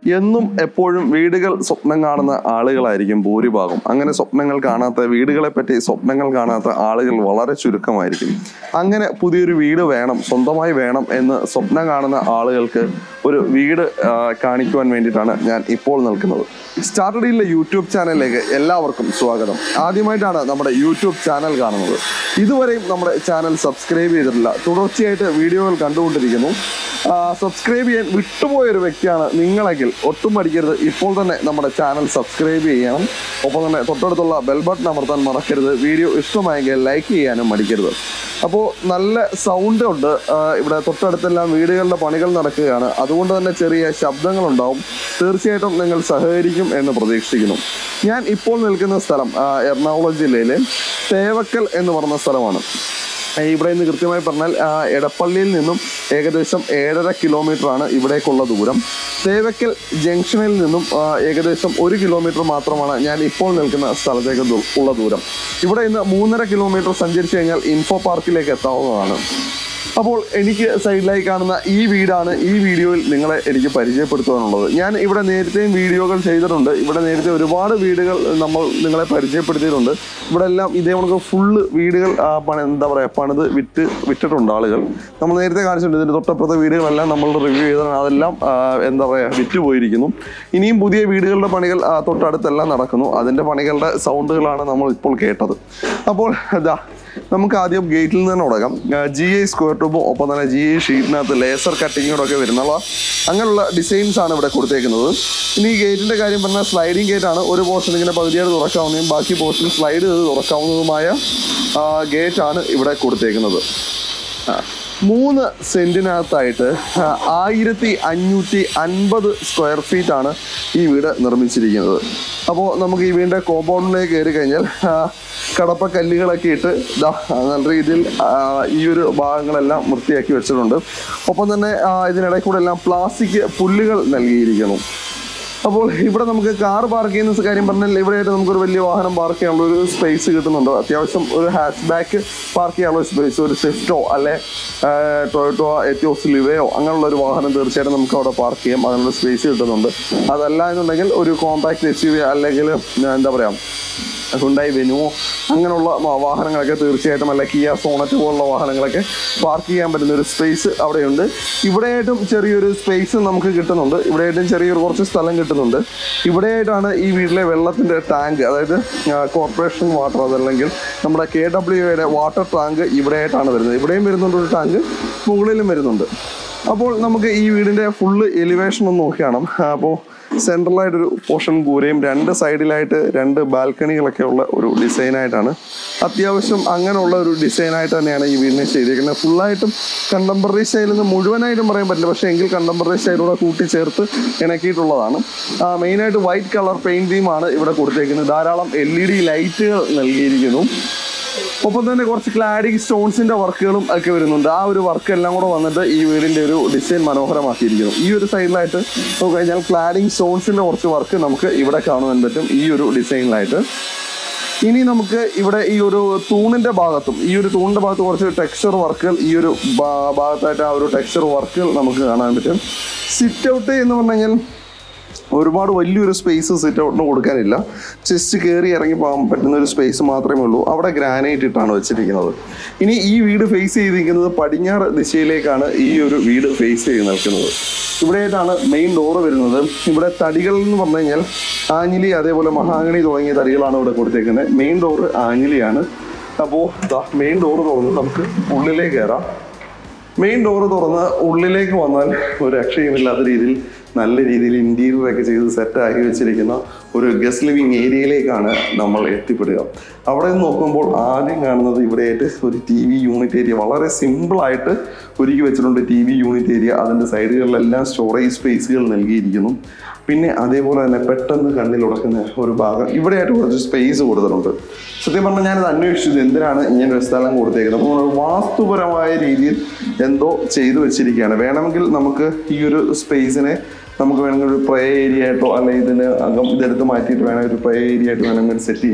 എന്നും എപ്പോഴും വീടുകൾ സ്വപ്നം കാണുന്ന ആളുകളായിരിക്കും ഭൂരിഭാഗം അങ്ങനെ സ്വപ്നങ്ങൾ കാണാത്ത വീടുകളെ പറ്റി സ്വപ്നങ്ങൾ കാണാത്ത ആളുകൾ വളരെ ചുരുക്കമായിരിക്കും അങ്ങനെ പുതിയൊരു വീട് വേണം സ്വന്തമായി വേണം എന്ന് സ്വപ്നം കാണുന്ന ആളുകൾക്ക് ഒരു വീട് ആ, കാണിക്കുവാൻ വേണ്ടിയിട്ടാണ് ഞാൻ ഇപ്പോൾ നിൽക്കുന്നത് സ്റ്റാർട്ടഡിയിലെ യൂട്യൂബ് ചാനലിലേക്ക് എല്ലാവർക്കും സ്വാഗതം ആദ്യമായിട്ടാണ് നമ്മുടെ യൂട്യൂബ് ചാനൽ കാണുന്നത് ഇതുവരെയും നമ്മുടെ ചാനൽ സബ്സ്ക്രൈബ് ചെയ്തിട്ടില്ല തുടർച്ചയായിട്ട് വീഡിയോകൾ കണ്ടുകൊണ്ടിരിക്കുന്നു സബ്സ്ക്രൈബ് ചെയ്യാൻ വിട്ടുപോയ ഒരു വ്യക്തിയാണ് നിങ്ങളെങ്കിൽ ഒട്ടും മടിക്കരുത് ഇപ്പോൾ തന്നെ നമ്മുടെ ചാനൽ സബ്സ്ക്രൈബ് ചെയ്യണം ഒപ്പം തന്നെ തൊട്ടടുത്തുള്ള ബെൽ ബട്ടൺ അമർത്താൻ മറക്കരുത് വീഡിയോ ഇഷ്ടമായെങ്കിൽ ലൈക്ക് ചെയ്യാനും മടിക്കരുത് അപ്പോൾ നല്ല സൗണ്ട് ഉണ്ട് ആ, ഇവിടെ തൊട്ടടുത്തെല്ലാം വീടുകളുടെ പണികൾ നടക്കുകയാണ് അതുകൊണ്ട് തന്നെ ചെറിയ ശബ്ദങ്ങളുണ്ടാവും തീർച്ചയായിട്ടും നിങ്ങൾ സഹകരിക്കും എന്ന് പ്രതീക്ഷിക്കുന്നു ഞാൻ ഇപ്പോൾ നിൽക്കുന്ന സ്ഥലം ആ, എറണാകുളം ജില്ലയിലെ തേവക്കൽ എന്ന് പറഞ്ഞ സ്ഥലമാണ് ഏ, ഇവിടെ നിന്ന് കൃത്യമായി പറഞ്ഞാൽ ആ, എടപ്പള്ളിയിൽ നിന്നും ഏകദേശം ഏഴര കിലോമീറ്റർ ആണ് ഇവിടേക്കുള്ള ദൂരം തേവക്കൽ ജംഗ്ഷനിൽ നിന്നും ആ, ഏകദേശം ഒരു കിലോമീറ്റർ മാത്രമാണ് ഞാൻ ഇപ്പോൾ നിൽക്കുന്ന സ്ഥലത്തേക്ക് ദൂ- ഉള്ള ദൂരം ഇവിടെ നിന്ന് മൂന്നര കിലോമീറ്റർ സഞ്ചരിച്ചു കഴിഞ്ഞാൽ ഇൻഫോ പാർക്കിലേക്ക് എത്താവുന്നതാണ് അപ്പോൾ എനിക്ക് സൈഡിലായി കാണുന്ന ഈ വീടാണ് ഈ വീഡിയോയിൽ നിങ്ങളെ എനിക്ക് പരിചയപ്പെടുത്തുവാനുള്ളത് ഞാൻ ഇവിടെ നേരത്തെയും വീഡിയോകൾ ചെയ്തിട്ടുണ്ട് ഇവിടെ നേരത്തെ ഒരുപാട് വീടുകൾ നമ്മൾ നിങ്ങളെ പരിചയപ്പെടുത്തിയിട്ടുണ്ട് ഇവിടെ എല്ലാം ഇതേ കണക്ക് ഫുള്ള് വീടുകൾ ആ, പണി എന്താ പറയുക പണിത് വിറ്റ് വിറ്റിട്ടുണ്ട് ആളുകൾ നമ്മൾ നേരത്തെ കാണിച്ചിട്ടുണ്ട് ഇതിൻ്റെ തൊട്ടപ്പുറത്തെ വീടുകളെല്ലാം നമ്മൾ റിവ്യൂ ചെയ്തതാണ് അതെല്ലാം ആ, എന്താ പറയുക വിറ്റ് പോയിരിക്കുന്നു ഇനിയും പുതിയ വീടുകളുടെ പണികൾ ആ, തൊട്ടടുത്തെല്ലാം നടക്കുന്നു അതിൻ്റെ പണികളുടെ സൗണ്ടുകളാണ് നമ്മൾ ഇപ്പോൾ കേട്ടത് അപ്പോൾ ഇതാ നമുക്ക് ആദ്യം ഗേറ്റിൽ നിന്ന് തന്നെ തുടങ്ങാം ജി ഐ സ്ക്വയർ ട്യൂബും ഒപ്പം തന്നെ ജി ഐ ഷീറ്റിനകത്ത് ലേസർ കട്ടിങ്ങോടൊക്കെ വരുന്നുള്ള അങ്ങനെയുള്ള ഡിസൈൻസ് ആണ് ഇവിടെ കൊടുത്തേക്കുന്നത് ഇനി ഈ ഗേറ്റിന്റെ കാര്യം പറഞ്ഞാൽ സ്ലൈഡിംഗ് ഗേറ്റ് ആണ് ഒരു പോർഷൻ ഇങ്ങനെ പകുതിയായിട്ട് തുറക്കാവുന്നതും ബാക്കി പോർഷൻ സ്ലൈഡ് ചെയ്ത് തുറക്കാവുന്നതുമായ ഗേറ്റ് ആണ് ഇവിടെ കൊടുത്തേക്കുന്നത് ആ, മൂന്ന് സെന്റിനകത്തായിട്ട് ആ, ആയിരത്തി അഞ്ഞൂറ്റി അൻപത് സ്ക്വയർ ഫീറ്റ് ആണ് ഈ വീട് നിർമ്മിച്ചിരിക്കുന്നത് അപ്പോൾ നമുക്ക് ഈ വീടിൻ്റെ കോമ്പൗണ്ടിലേക്ക് കയറി കഴിഞ്ഞാൽ ആ, കടപ്പ കല്ലുകളൊക്കെ ഇട്ട് ദാ നല്ല രീതിയിൽ ആ, ഈ ഒരു ഭാഗങ്ങളെല്ലാം വൃത്തിയാക്കി വെച്ചിട്ടുണ്ട് ഒപ്പം തന്നെ ആ, ഇതിനിടയിൽ കൂടെ എല്ലാം പ്ലാസ്റ്റിക് പുല്ലുകൾ നൽകിയിരിക്കുന്നു അപ്പോൾ ഇവിടെ നമുക്ക് കാർ പാർക്ക് ചെയ്യുന്ന കാര്യം പറഞ്ഞാൽ ഇവിടെയായിട്ട് നമുക്കൊരു വലിയ വാഹനം പാർക്ക് ചെയ്യാനുള്ള ഒരു സ്പേസ് കിട്ടുന്നുണ്ട് അത്യാവശ്യം ഒരു ഹാഷ് ബാക്ക് പാർക്ക് ചെയ്യാനുള്ള സ്പേസ് ഒരു സ്വിഫ്റ്റോ അല്ലെ ടൊയോട്ടോ എത്തിയോസ് ലിവയോ അങ്ങനെയുള്ള ഒരു വാഹനം തീർച്ചയായിട്ടും നമുക്ക് അവിടെ പാർക്ക് ചെയ്യാം അതിനുള്ള സ്പേസ് കിട്ടുന്നുണ്ട് അതല്ല എന്നുണ്ടെങ്കിൽ ഒരു കോമ്പാക്ട് എസ് യു വി അല്ലെങ്കിൽ ആ, എന്താ പറയുക ഹുണ്ടായി വെനുവോ അങ്ങനെയുള്ള വാ- വാഹനങ്ങളൊക്കെ തീർച്ചയായിട്ടും അല്ല കിയ സോണറ്റ് പോലുള്ള വാഹനങ്ങളൊക്കെ പാർക്ക് ചെയ്യാൻ പറ്റുന്ന ഒരു സ്പേസ് അവിടെയുണ്ട് ഇവിടെയായിട്ടും ചെറിയൊരു സ്പേസ് നമുക്ക് കിട്ടുന്നുണ്ട് ഇവിടെയായിട്ടും ചെറിയൊരു കുറച്ച് സ്ഥലം കിട്ടുന്നുണ്ട് ഇവിടെയായിട്ടാണ് ഈ വീട്ടിലെ വെള്ളത്തിൻ്റെ ടാങ്ക് അതായത് കോർപ്പറേഷൻ വാട്ടർ അതല്ലെങ്കിൽ നമ്മുടെ കെ ഡബ്ല്യു എയുടെ വാട്ടർ ടാങ്ക് ഇവിടെയായിട്ടാണ് വരുന്നത് ഇവിടെയും വരുന്നുണ്ട് ഒരു ടാങ്ക് മുകളിലും വരുന്നുണ്ട് അപ്പോൾ നമുക്ക് ഈ വീടിൻ്റെ ഫുള്ള് എലിവേഷൻ ഒന്ന് നോക്കി കാണാം അപ്പോൾ സെൻട്രലായിട്ടൊരു പോർഷൻ കൂരയും രണ്ട് സൈഡിലായിട്ട് രണ്ട് ബാൽക്കണികളൊക്കെ ഉള്ള ഒരു ഡിസൈനായിട്ടാണ് അത്യാവശ്യം അങ്ങനെയുള്ള ഒരു ഡിസൈനായിട്ട് തന്നെയാണ് ഈ വീടിനെ ചെയ്തിരിക്കുന്നത് ഫുള്ളായിട്ടും കണ്ടംപററി സ്റ്റൈലിൽ നിന്ന് മുഴുവനായിട്ടും പറയാൻ പറ്റില്ല പക്ഷേ എങ്കിൽ കണ്ടംപററി സ്റ്റൈലൂടെ കൂട്ടിച്ചേർത്ത് ഇണക്കിയിട്ടുള്ളതാണ് മെയിനായിട്ട് വൈറ്റ് കളർ പെയിൻറ് തീമാണ് ഇവിടെ കൊടുത്തേക്കുന്നത് ധാരാളം എൽ ഇ ഡി ലൈറ്റുകൾ നൽകിയിരിക്കുന്നു ഒപ്പം തന്നെ കുറച്ച് ക്ലാഡിംഗ് സ്റ്റോൺസിന്റെ വർക്കുകളും ഒക്കെ വരുന്നുണ്ട് ആ ഒരു വർക്ക് എല്ലാം കൂടെ വന്നിട്ട് ഈ വീടിന്റെ ഒരു ഡിസൈൻ മനോഹരമാക്കിയിരിക്കുന്നു ഈ ഒരു സൈഡിലായിട്ട് നോക്കി കഴിഞ്ഞാൽ ക്ലാഡിംഗ് സ്റ്റോൺസിന്റെ കുറച്ച് വർക്ക് നമുക്ക് ഇവിടെ കാണുവാൻ പറ്റും ഈ ഒരു ഡിസൈനിലായിട്ട് ഇനി നമുക്ക് ഇവിടെ ഈ ഒരു തൂണിന്റെ ഭാഗത്തും ഈ ഒരു തൂണിന്റെ ഭാഗത്ത് കുറച്ച് ടെക്സ്ചർ വർക്കുകൾ ഈ ഒരു ഭാ- ഭാഗത്തായിട്ട് ആ ഒരു ടെക്സ്ചർ വർക്കുകൾ നമുക്ക് കാണാൻ പറ്റും സിറ്റ് ഔട്ട് എന്ന് പറഞ്ഞു കഴിഞ്ഞാൽ ഒരുപാട് വലിയൊരു സ്പേസ് സിറ്റ് ഔട്ടിന് കൊടുക്കാനില്ല ജസ്റ്റ് കയറി ഇറങ്ങി പോകാൻ പറ്റുന്ന ഒരു സ്പേസ് മാത്രമേ ഉള്ളൂ അവിടെ ഗ്രാനൈറ്റ് ഇട്ടാണ് വെച്ചിരിക്കുന്നത് ഇനി ഈ വീട് ഫേസ് ചെയ്തിരിക്കുന്നത് പടിഞ്ഞാറ് ദിശയിലേക്കാണ് ഈ ഒരു വീട് ഫേസ് ചെയ്ത് നിൽക്കുന്നത് ഇവിടെയായിട്ടാണ് മെയിൻ ഡോറ് വരുന്നത് ഇവിടെ തടികൾ എന്ന് പറഞ്ഞു കഴിഞ്ഞാൽ ആഞ്ഞിലി അതേപോലെ മഹാഗണി തുടങ്ങിയ തടികളാണ് ഇവിടെ കൊടുത്തേക്കുന്നത് മെയിൻ ഡോറ് ആഞ്ഞിലിയാണ് അപ്പോൾ മെയിൻ ഡോറ് തുറന്ന് നമുക്ക് ഉള്ളിലേക്ക് കയറാം മെയിൻ ഡോറ് തുറന്ന് ഉള്ളിലേക്ക് വന്നാൽ ഒരു രക്ഷയുമില്ലാത്ത രീതിയിൽ നല്ല രീതിയിൽ ഇന്റീരിയർ ഒക്കെ ചെയ്ത് സെറ്റ് ആക്കി വെച്ചിരിക്കുന്ന ഒരു ഗസ്റ്റ് ലിവിങ് ഏരിയയിലേക്കാണ് നമ്മൾ എത്തിപ്പെടുക അവിടെ നിന്ന് നോക്കുമ്പോൾ ആദ്യം കാണുന്നത് ഇവിടെയായിട്ട് ഒരു ടി വി യൂണിറ്റ് ഏരിയ വളരെ സിമ്പിളായിട്ട് ഒരുക്കി വെച്ചിട്ടുണ്ട് ടി വി യൂണിറ്റ് ഏരിയ അതിൻ്റെ സൈഡുകളിലെല്ലാം സ്റ്റോറേജ് സ്പേസുകൾ നൽകിയിരിക്കുന്നു പിന്നെ അതേപോലെ തന്നെ പെട്ടെന്ന് കണ്ണിൽ ഉടക്കുന്ന ഒരു ഭാഗം ഇവിടെയായിട്ട് കുറച്ച് സ്പേസ് കൊടുത്തിട്ടുണ്ട് സത്യം പറഞ്ഞാൽ ഞാനത് അന്വേഷിച്ചത് എന്തിനാണ് ഇങ്ങനെ ഒരു സ്ഥലം കൊടുത്തേക്കുന്നത് അപ്പോൾ വാസ്തുപരമായ രീതിയിൽ എന്തോ ചെയ്തു വെച്ചിരിക്കുകയാണ് വേണമെങ്കിൽ നമുക്ക് ഈ ഒരു സ്പേസിനെ നമുക്ക് വേണമെങ്കിൽ ഒരു പ്രേ ഏരിയ ആയിട്ടോ അല്ലെങ്കിൽ ഇതിന് അകം ഇതെടുത്ത് മാറ്റിയിട്ട് വേണമെങ്കിൽ ഒരു പ്രേ ഏരിയ ആയിട്ട് വേണമെങ്കിൽ സെറ്റ് ചെയ്യാം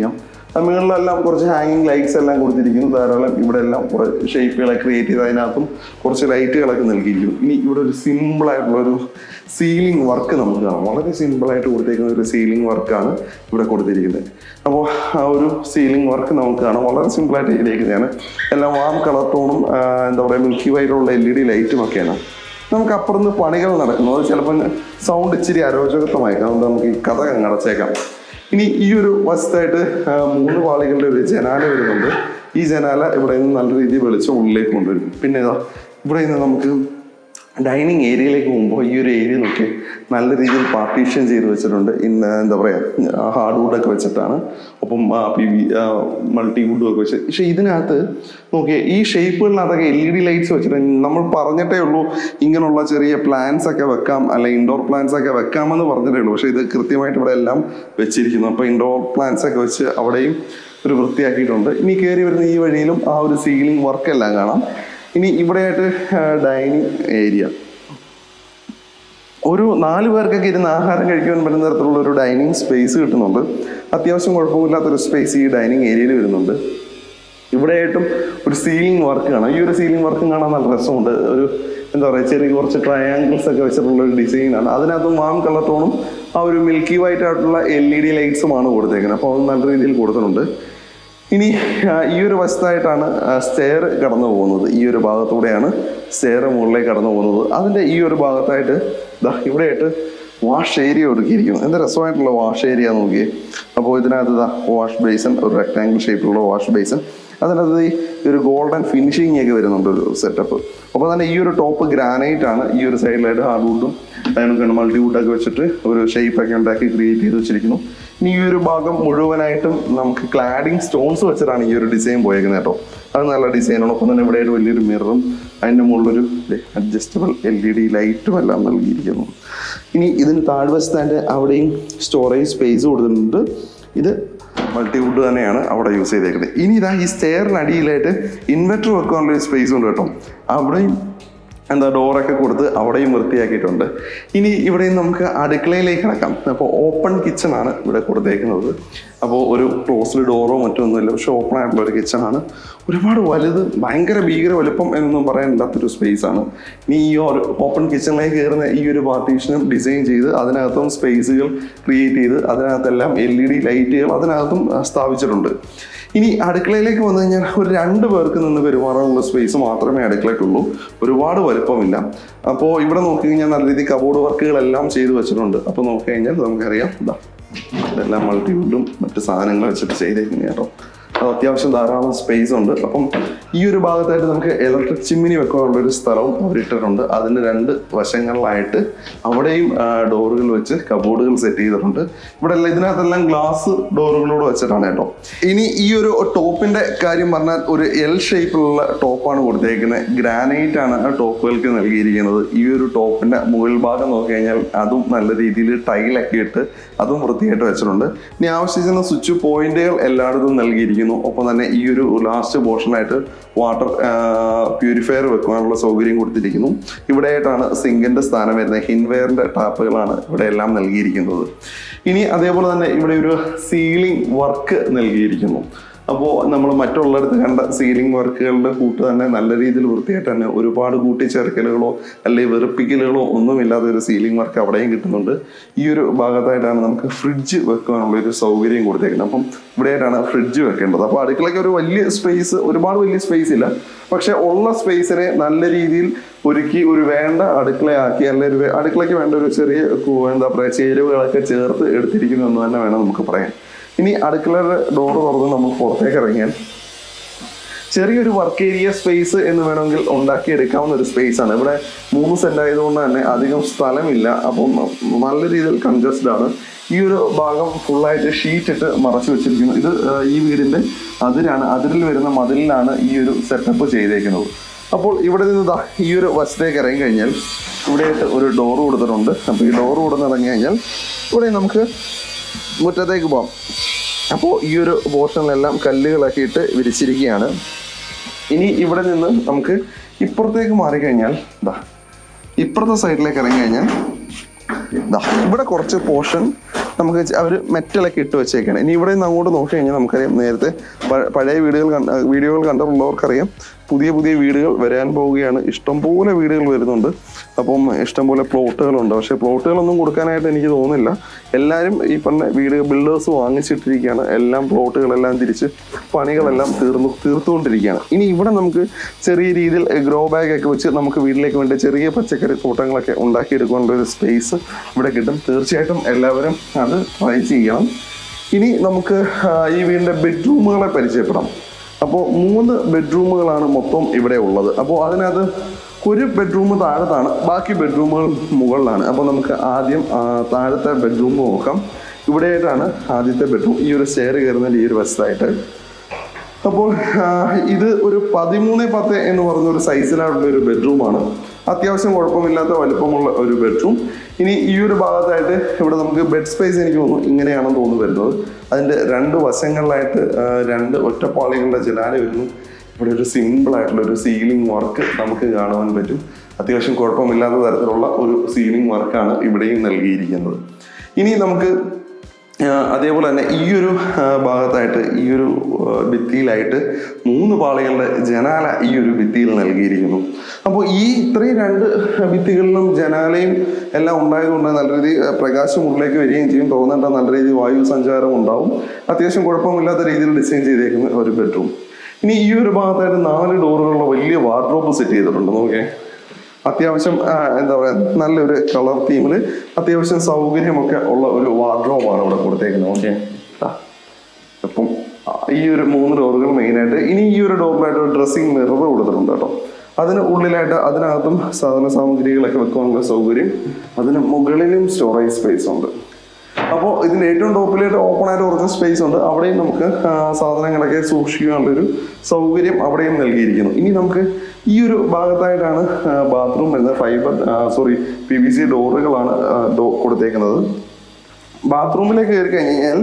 ആ മുകളിലെല്ലാം കുറച്ച് ഹാങ്ങിങ് ലൈറ്റ്സ് എല്ലാം കൊടുത്തിരിക്കുന്നു ധാരാളം ഇവിടെ എല്ലാം കുറെ ഷേപ്പുകളെ ക്രിയേറ്റ് ചെയ്ത് അതിനകത്തും കുറച്ച് ലൈറ്റുകളൊക്കെ നൽകിയിരിക്കുന്നു ഇനി ഇവിടെ ഒരു സിമ്പിൾ ആയിട്ടുള്ള ഒരു സീലിംഗ് വർക്ക് നമുക്ക് കാണാം വളരെ സിമ്പിൾ ആയിട്ട് കൊടുത്തേക്കുന്ന ഒരു സീലിംഗ് വർക്കാണ് ഇവിടെ കൊടുത്തിരിക്കുന്നത് അപ്പോൾ ആ ഒരു സീലിംഗ് വർക്ക് നമുക്ക് കാണാം വളരെ സിമ്പിൾ ആയിട്ട് ചെയ്തേക്കുന്നതാണ് എല്ലാം വാം കളർ ടോണും ആ, എന്താ പറയുക മിൽക്കി വൈറ്റുള്ള എൽ ഇ ഡി ലൈറ്റും ഒക്കെയാണ് നമുക്ക് അപ്പുറത്ത് പണികൾ നടക്കുന്നു അത് ചിലപ്പോൾ സൗണ്ട് ഇച്ചിരി അരോചകത്വമായേക്കാം അതുകൊണ്ട് നമുക്ക് ഈ കഥ അങ്ങ് അടച്ചേക്കാം ഇനി ഈ ഒരു വശത്തായിട്ട് ആ, മൂന്ന് പാളികളുടെ ഒരു ജനാല വരുന്നുണ്ട് ഈ ജനാല ഇവിടെ നിന്ന് നല്ല രീതിയിൽ വെളിച്ചം ഉള്ളിലേക്ക് കൊണ്ടുവരും പിന്നെ ഇതാ ഇവിടെ നിന്ന് നമുക്ക് ഡൈനിങ് ഏരിയയിലേക്ക് പോകുമ്പോൾ ഈ ഒരു ഏരിയ നോക്കി നല്ല രീതിയിൽ പാർട്ടീഷൻ ചെയ്ത് വെച്ചിട്ടുണ്ട് ഇന്ന് എന്താ പറയുക ഹാർഡ് വുഡൊക്കെ വെച്ചിട്ടാണ് ഒപ്പം പി വി മൾട്ടി വുഡും ഒക്കെ വെച്ച് പക്ഷെ ഇതിനകത്ത് നോക്കിയേ ഈ ഷേപ്പുകളിനകത്തൊക്കെ എൽ ഇ ഡി ലൈറ്റ്സ് വെച്ചിട്ട് നമ്മൾ പറഞ്ഞിട്ടേ ഉള്ളൂ ഇങ്ങനെയുള്ള ചെറിയ പ്ലാന്റ്സ് ഒക്കെ വെക്കാം അല്ലെ ഇൻഡോർ പ്ലാന്റ്സ് ഒക്കെ വെക്കാമെന്ന് പറഞ്ഞിട്ടേ ഉള്ളൂ പക്ഷെ ഇത് കൃത്യമായിട്ട് ഇവിടെ എല്ലാം വെച്ചിരിക്കുന്നു അപ്പോൾ ഇൻഡോർ പ്ലാന്റ്സ് ഒക്കെ വെച്ച് അവിടെയും ഒരു വൃത്തിയാക്കിയിട്ടുണ്ട് ഇനി കയറി വരുന്ന ഈ വഴിയിലും ആ ഒരു സീലിംഗ് വർക്ക് എല്ലാം കാണാം ഇനി ഇവിടെയായിട്ട് ഡൈനിങ് ഏരിയ ഒരു നാല് പേർക്കൊക്കെ ഇരുന്ന് ആഹാരം കഴിക്കുവാൻ പറ്റുന്ന തരത്തിലുള്ള ഒരു ഡൈനിങ് സ്പേസ് കിട്ടുന്നുണ്ട് അത്യാവശ്യം കുഴപ്പമില്ലാത്തൊരു സ്പേസ് ഈ ഡൈനിങ് ഏരിയയിൽ വരുന്നുണ്ട് ഇവിടെയായിട്ടും ഒരു സീലിംഗ് വർക്ക് കാണാം ഈ ഒരു സീലിംഗ് വർക്കും കാണാൻ നല്ല രസമുണ്ട് ഒരു എന്താ പറയുക ചെറിയ കുറച്ച് ട്രയാങ്കിൾസ് ഒക്കെ വെച്ചിട്ടുള്ള ഒരു ഡിസൈനാണ് അതിനകത്ത് വാം കളർ ടോണും ആ ഒരു മിൽക്കി വൈറ്റ് ആയിട്ടുള്ള എൽ ഇ ഡി ലൈറ്റ്സുമാണ് കൊടുത്തേക്കുന്നത് അപ്പോൾ അത് നല്ല രീതിയിൽ കൊടുത്തിട്ടുണ്ട് ഇനി ആ, ഈ ഒരു വശത്തായിട്ടാണ് സ്റ്റെയർ കടന്നു പോകുന്നത് ഈ ഒരു ഭാഗത്തൂടെയാണ് സ്റ്റെയർ മുകളിലേക്ക് കടന്നു പോകുന്നത് അതിൻ്റെ ഈ ഒരു ഭാഗത്തായിട്ട് ദാ ഇവിടെയായിട്ട് വാഷ് ഏരിയ ഒതുക്കിയിരിക്കുന്നു എന്ത് രസമായിട്ടുള്ള വാഷ് ഏരിയ നോക്കിയേ അപ്പോൾ ഇതിനകത്ത് ഇതാ വാഷ് ബേസൺ ഒരു റെക്ടാങ്കിൾ ഷേപ്പിലുള്ള വാഷ് ബേസൺ അതിനകത്ത് ഈ ഒരു ഗോൾഡൻ ഫിനിഷിംഗ് ഒക്കെ വരുന്നുണ്ട് ഒരു സെറ്റപ്പ് അപ്പോൾ തന്നെ ഈ ഒരു ടോപ്പ് ഗ്രാനൈറ്റ് ആണ് ഈ ഒരു സൈഡിലായിട്ട് ഹാർഡ് വുഡും അതിനൊക്കെ മൾട്ടി വുഡൊക്കെ വെച്ചിട്ട് ഒരു ഷേപ്പ് ഒക്കെ ഉണ്ടാക്കി ക്രിയേറ്റ് ചെയ്ത് വെച്ചിരിക്കുന്നു ഇനി ഈ ഒരു ഭാഗം മുഴുവനായിട്ടും നമുക്ക് ക്ലാഡിങ് സ്റ്റോൺസ് വെച്ചിട്ടാണ് ഈ ഒരു ഡിസൈൻ പോയേക്കുന്നത് കേട്ടോ അത് നല്ല ഡിസൈനാണ് ഒപ്പം തന്നെ ഇവിടെ ഒരു വലിയൊരു മിററും അതിൻ്റെ മുകളിലൊരു അഡ്ജസ്റ്റബിൾ എൽ ഇ ഡി ലൈറ്റും എല്ലാം നൽകിയിരിക്കുന്നു ഇനി ഇതിന് താഴ്വശത്താൻ്റെ അവിടെയും സ്റ്റോറേജ് സ്പേസ് കൊടുത്തിട്ടുണ്ട് ഇത് മൾട്ടിവുഡ് തന്നെയാണ് അവിടെ യൂസ് ചെയ്തേക്കുന്നത് ഇനി ഇതാ ഈ സ്റ്റെയറിനടിയിലായിട്ട് ഇൻവെർട്ടർ വെക്കാനുള്ള ഒരു സ്പേസ് ഉണ്ട് കേട്ടോ അവിടെയും എന്താ ഡോറൊക്കെ കൊടുത്ത് അവിടെയും വൃത്തിയാക്കിയിട്ടുണ്ട് ഇനി ഇവിടെയും നമുക്ക് അടുക്കളയിലേക്ക് കിടക്കാം അപ്പോൾ ഓപ്പൺ കിച്ചൺ ആണ് ഇവിടെ കൊടുത്തേക്കുന്നത് അപ്പോൾ ഒരു ക്ലോസ്ഡ് ഡോറോ മറ്റോ ഒന്നുമില്ല പക്ഷെ ഓപ്പൺ ആയിട്ടുള്ള ഒരു കിച്ചൺ ആണ് ഒരുപാട് വലുത് ഭയങ്കര ഭീകര വലുപ്പം എന്നൊന്നും പറയാനില്ലാത്തൊരു സ്പേസ് ആണ് ഇനി ഈ ഒരു ഓപ്പൺ കിച്ചണിലേക്ക് കയറുന്ന ഈ ഒരു പാർട്ടീഷനും ഡിസൈൻ ചെയ്ത് അതിനകത്തും സ്പേസുകൾ ക്രിയേറ്റ് ചെയ്ത് അതിനകത്തെല്ലാം എൽ ഇ ഡി ലൈറ്റുകൾ അതിനകത്തും ആ, സ്ഥാപിച്ചിട്ടുണ്ട് ഇനി അടുക്കളയിലേക്ക് വന്നു കഴിഞ്ഞാൽ ഒരു രണ്ട് പേർക്ക് നിന്ന് പെരുമാറാനുള്ള സ്പേസ് മാത്രമേ അടുക്കളയ്ക്കുള്ളൂ ഒരുപാട് വലുപ്പമില്ല അപ്പോൾ ഇവിടെ നോക്കി കഴിഞ്ഞാൽ നല്ല രീതിയിൽ കബോർഡ് വർക്കുകളെല്ലാം ചെയ്തു വെച്ചിട്ടുണ്ട് അപ്പോൾ നോക്കി കഴിഞ്ഞാൽ നമുക്കറിയാം ഇതാ ഇതെല്ലാം മൾട്ടിവുഡും മറ്റു സാധനങ്ങൾ വെച്ചിട്ട് ചെയ്തേക്കുന്ന കേട്ടോ അത് അത്യാവശ്യം ധാരാളം സ്പേസ് ഉണ്ട് അപ്പം ഈ ഒരു ഭാഗത്തായിട്ട് നമുക്ക് ഇലക്ട്രിക് ചിമ്മിനി വെക്കാനുള്ള ഒരു സ്ഥലവും അവരിട്ടിട്ടുണ്ട് അതിന് രണ്ട് വശങ്ങളിലായിട്ട് അവിടെയും ഡോറുകൾ വെച്ച് കബോർഡുകൾ സെറ്റ് ചെയ്തിട്ടുണ്ട് ഇവിടെ എല്ലാം ഇതിനകത്തെല്ലാം ഗ്ലാസ് ഡോറുകളോട് വെച്ചിട്ടാണ് കേട്ടോ ഇനി ഈ ഒരു ടോപ്പിന്റെ കാര്യം പറഞ്ഞാൽ ഒരു എൽ ഷേപ്പിലുള്ള ടോപ്പാണ് കൊടുത്തേക്കുന്നത് ഗ്രാനൈറ്റ് ആണ് ആ ടോപ്പുകൾക്ക് നൽകിയിരിക്കുന്നത് ഈ ഒരു ടോപ്പിന്റെ മുകൾ ഭാഗം നോക്കി കഴിഞ്ഞാൽ അതും നല്ല രീതിയിൽ ടൈലൊക്കെ ഇട്ട് അതും വൃത്തിയായിട്ട് വെച്ചിട്ടുണ്ട് ഇനി ആവശ്യത്തിന് സ്വിച്ച് പോയിന്റുകൾ എല്ലായിടത്തും നൽകിയിരിക്കുന്നു ഒപ്പം തന്നെ ഈ ഒരു ലാസ്റ്റ് പോർഷനായിട്ട് വാട്ടർ പ്യൂരിഫയർ വെക്കാനുള്ള സൗകര്യം കൊടുത്തിരിക്കുന്നു ഇവിടെയായിട്ടാണ് സിങ്കിന്റെ സ്ഥാനം വരുന്നത് ഹിൻവെയറിന്റെ ടാപ്പുകളാണ് ഇവിടെ എല്ലാം നൽകിയിരിക്കുന്നത് ഇനി അതേപോലെ തന്നെ ഇവിടെ ഒരു സീലിംഗ് വർക്ക് നൽകിയിരിക്കുന്നു അപ്പോൾ നമ്മൾ മറ്റുള്ളിടത്ത് കണ്ട സീലിംഗ് വർക്കുകളുടെ കൂട്ട് തന്നെ നല്ല രീതിയിൽ വൃത്തിയായിട്ട് തന്നെ ഒരുപാട് കൂട്ടിച്ചേർക്കലുകളോ അല്ലെങ്കിൽ വെറുപ്പിക്കലുകളോ ഒന്നുമില്ലാത്ത ഒരു സീലിംഗ് വർക്ക് അവിടെയും കിട്ടുന്നുണ്ട് ഈ ഒരു ഭാഗത്തായിട്ടാണ് നമുക്ക് ഫ്രിഡ്ജ് വെക്കാനുള്ള ഒരു സൗകര്യം കൊടുത്തേക്കുന്നത് അപ്പം ഇവിടെയായിട്ടാണ് ഫ്രിഡ്ജ് വെക്കേണ്ടത് അപ്പോൾ അടുക്കളയ്ക്ക് ഒരു വലിയ സ്പേസ് ഒരുപാട് വലിയ സ്പേസ് ഇല്ല പക്ഷെ ഉള്ള സ്പേസിനെ നല്ല രീതിയിൽ ഒരുക്കി ഒരു വേണ്ട അടുക്കളയാക്കി അല്ലെങ്കിൽ ഒരു വേ- അടുക്കളയ്ക്ക് വേണ്ട ഒരു ചെറിയ കു- എന്താ പറയുക ചേരുവകളൊക്കെ ചേർത്ത് എടുത്തിരിക്കുന്നു എന്ന് തന്നെ വേണം നമുക്ക് പറയാൻ ഇനി അടുക്കളയുടെ ഡോറ് തുറന്ന് നമ്മൾ പുറത്തേക്ക് ഇറങ്ങിയാൽ ചെറിയൊരു വർക്ക് ഏരിയ സ്പേസ് എന്ന് വേണമെങ്കിൽ ഉണ്ടാക്കിയെടുക്കാവുന്ന ഒരു സ്പേസ് ആണ് ഇവിടെ മൂന്ന് സെന്റ് ആയതുകൊണ്ട് തന്നെ അധികം സ്ഥലമില്ല അപ്പം നല്ല രീതിയിൽ കൺജസ്റ്റഡ് ആണ് ഈ ഒരു ഭാഗം ഫുള്ളായിട്ട് ഷീറ്റ് ഇട്ട് മറച്ചു വെച്ചിരിക്കുന്നു ഇത് ആ, ഈ വീടിന്റെ അതിരാണ് അതിരിൽ വരുന്ന മതിലിലാണ് ഈ ഒരു സെറ്റപ്പ് ചെയ്തേക്കുന്നത് അപ്പോൾ ഇവിടെ നിന്ന് ദാ ഈ ഒരു വശത്തേക്ക് ഇറങ്ങി കഴിഞ്ഞാൽ ഇവിടെയായിട്ട് ഒരു ഡോറ് കൊടുത്തിട്ടുണ്ട് അപ്പോൾ ഈ ഡോറ് കൊടുന്ന് ഇറങ്ങി കഴിഞ്ഞാൽ ഇവിടെ നമുക്ക് മുറ്റത്തേക്ക് പോകാം അപ്പോൾ ഈ ഒരു പോർഷനിലെല്ലാം കല്ലുകളൊക്കെ ഇട്ട് വിരിച്ചിരിക്കുകയാണ് ഇനി ഇവിടെ നിന്ന് നമുക്ക് ഇപ്പുറത്തേക്ക് മാറിക്കഴിഞ്ഞാൽ ദാ ഇപ്പുറത്തെ സൈഡിലേക്ക് ഇറങ്ങി കഴിഞ്ഞാൽ ദാ ഇവിടെ കുറച്ച് പോർഷൻ നമുക്ക് അവർ മെറ്റലൊക്കെ ഇട്ട് വെച്ചേക്കാണ് ഇനി ഇവിടെ നിന്ന് അങ്ങോട്ട് നോക്കി കഴിഞ്ഞാൽ നമുക്കറിയാം നേരത്തെ പ- പഴയ വീടുകൾ കണ്ട വീഡിയോകൾ കണ്ടിട്ടുള്ളവർക്കറിയാം പുതിയ പുതിയ വീടുകൾ വരാൻ പോവുകയാണ് ഇഷ്ടംപോലെ വീടുകൾ വരുന്നുണ്ട് അപ്പം ഇഷ്ടംപോലെ പ്ലോട്ടുകളുണ്ട് പക്ഷേ പ്ലോട്ടുകളൊന്നും കൊടുക്കാനായിട്ട് എനിക്ക് തോന്നുന്നില്ല എല്ലാവരും ഈ പറഞ്ഞ വീട് ബിൽഡേഴ്സ് വാങ്ങിച്ചിട്ടിരിക്കുകയാണ് എല്ലാം പ്ലോട്ടുകളെല്ലാം തിരിച്ച് പണികളെല്ലാം തീർന്നു തീർത്തുകൊണ്ടിരിക്കുകയാണ് ഇനി ഇവിടെ നമുക്ക് ചെറിയ രീതിയിൽ ഗ്രോ ബാഗ് ഒക്കെ വെച്ച് നമുക്ക് വീട്ടിലേക്ക് വേണ്ടി ചെറിയ പച്ചക്കറി തോട്ടങ്ങളൊക്കെ ഉണ്ടാക്കിയെടുക്കാനുള്ള ഒരു സ്പേസ് ഇവിടെ കിട്ടും തീർച്ചയായിട്ടും എല്ലാവരും അത് ട്രൈ ചെയ്യണം ഇനി നമുക്ക് ആ, ഈ വീടിൻ്റെ ബെഡ്റൂമുകളെ പരിചയപ്പെടാം അപ്പോൾ മൂന്ന് ബെഡ്റൂമുകളാണ് മൊത്തം ഇവിടെ ഉള്ളത് അപ്പോൾ അതിനകത്ത് ഒരു ബെഡ്റൂം താഴത്താണ് ബാക്കി ബെഡ്റൂമുകൾ മുകളിലാണ് അപ്പോൾ നമുക്ക് ആദ്യം ആ, താഴത്തെ ബെഡ്റൂം നോക്കാം ഇവിടെയായിട്ടാണ് ആദ്യത്തെ ബെഡ്റൂം ഈ ഒരു സ്റ്റെയർ കയറുന്നതിൻ്റെ ഈ ഒരു വശത്തായിട്ട് അപ്പോൾ ആ, ഇത് ഒരു പതിമൂന്ന് പത്ത് എന്ന് പറഞ്ഞ ഒരു സൈസിലുള്ള ഒരു ബെഡ്റൂമാണ് അത്യാവശ്യം കുഴപ്പമില്ലാത്ത വലുപ്പമുള്ള ഒരു ബെഡ്റൂം ഇനി ഈ ഒരു ഭാഗത്തായിട്ട് ഇവിടെ നമുക്ക് ബെഡ് സ്പേസ് എനിക്ക് തോന്നുന്നു ഇങ്ങനെയാണെന്ന് തോന്നുന്നു വരുന്നത് അതിൻ്റെ രണ്ട് വശങ്ങളിലായിട്ട് ആ, രണ്ട് ഒറ്റപ്പാളികളുടെ ജനാല വരുന്നു ഇവിടെ ഒരു സിമ്പിൾ ആയിട്ടുള്ള ഒരു സീലിംഗ് വർക്ക് നമുക്ക് കാണുവാൻ പറ്റും അത്യാവശ്യം കുഴപ്പമില്ലാത്ത തരത്തിലുള്ള ഒരു സീലിംഗ് വർക്കാണ് ഇവിടെയും നൽകിയിരിക്കുന്നത് ഇനി നമുക്ക് ആ, അതേപോലെ തന്നെ ഈ ഒരു ആ, ഭാഗത്തായിട്ട് ഈ ഒരു ആ, ഭിത്തിയിലായിട്ട് മൂന്ന് പാളികളുടെ ജനാല ഈ ഒരു ഭിത്തിയിൽ നൽകിയിരിക്കുന്നു അപ്പോൾ ഈ ഇത്രയും രണ്ട് ഭിത്തികളിലും ജനാലയും എല്ലാം ഉണ്ടായതുകൊണ്ട് നല്ല രീതിയിൽ ആ, പ്രകാശം ഉള്ളിലേക്ക് വരികയും ചെയ്യും തോന്നേണ്ട നല്ല രീതിയിൽ വായു സഞ്ചാരം ഉണ്ടാവും അത്യാവശ്യം കുഴപ്പമില്ലാത്ത രീതിയിൽ ഡിസൈൻ ചെയ്തേക്കുന്ന ഒരു ബെഡ്റൂം ഇനി ഈ ഒരു ഭാഗത്തായിട്ട് നാല് ഡോറുകളുള്ള വലിയ വാർഡ്രോബ് സെറ്റ് ചെയ്തിട്ടുണ്ട് നോക്കേ അത്യാവശ്യം ആ, എന്താ പറയുക നല്ലൊരു കളർ തീമിൽ അത്യാവശ്യം സൗകര്യമൊക്കെ ഉള്ള ഒരു വാർഡ്രോബാണ് ഇവിടെ കൊടുത്തേക്കുന്നത് ഓക്കെ അപ്പം ആ, ഈ ഒരു മൂന്ന് ഡോറുകൾ മെയിനായിട്ട് ഇനി ഈ ഒരു ഡോറിലായിട്ട് ഒരു ഡ്രസ്സിംഗ് മിറർ കൊടുത്തിട്ടുണ്ട് കേട്ടോ അതിന് ഉള്ളിലായിട്ട് അതിനകത്തും സാധന സാമഗ്രികളൊക്കെ വെക്കാനുള്ള സൗകര്യം അതിന് മുകളിലും സ്റ്റോറേജ് സ്പേസ് ഉണ്ട് അപ്പോൾ ഇതിൻ്റെ ഏറ്റവും ടോപ്പിലായിട്ട് ഓപ്പൺ ആയിട്ട് കുറച്ച് സ്പേസ് ഉണ്ട് അവിടെയും നമുക്ക് ആ, സാധനങ്ങളൊക്കെ സൂക്ഷിക്കാനുള്ളൊരു സൗകര്യം അവിടെയും നൽകിയിരിക്കുന്നു ഇനി നമുക്ക് ഈ ഒരു ഭാഗത്തായിട്ടാണ് ബാത്റൂം വരുന്നത് fibre sorry P V C ഡോറുകളാണ് ഡോ കൊടുത്തേക്കുന്നത് ബാത്റൂമിലേക്ക് കയറി കഴിഞ്ഞ് കഴിഞ്ഞാൽ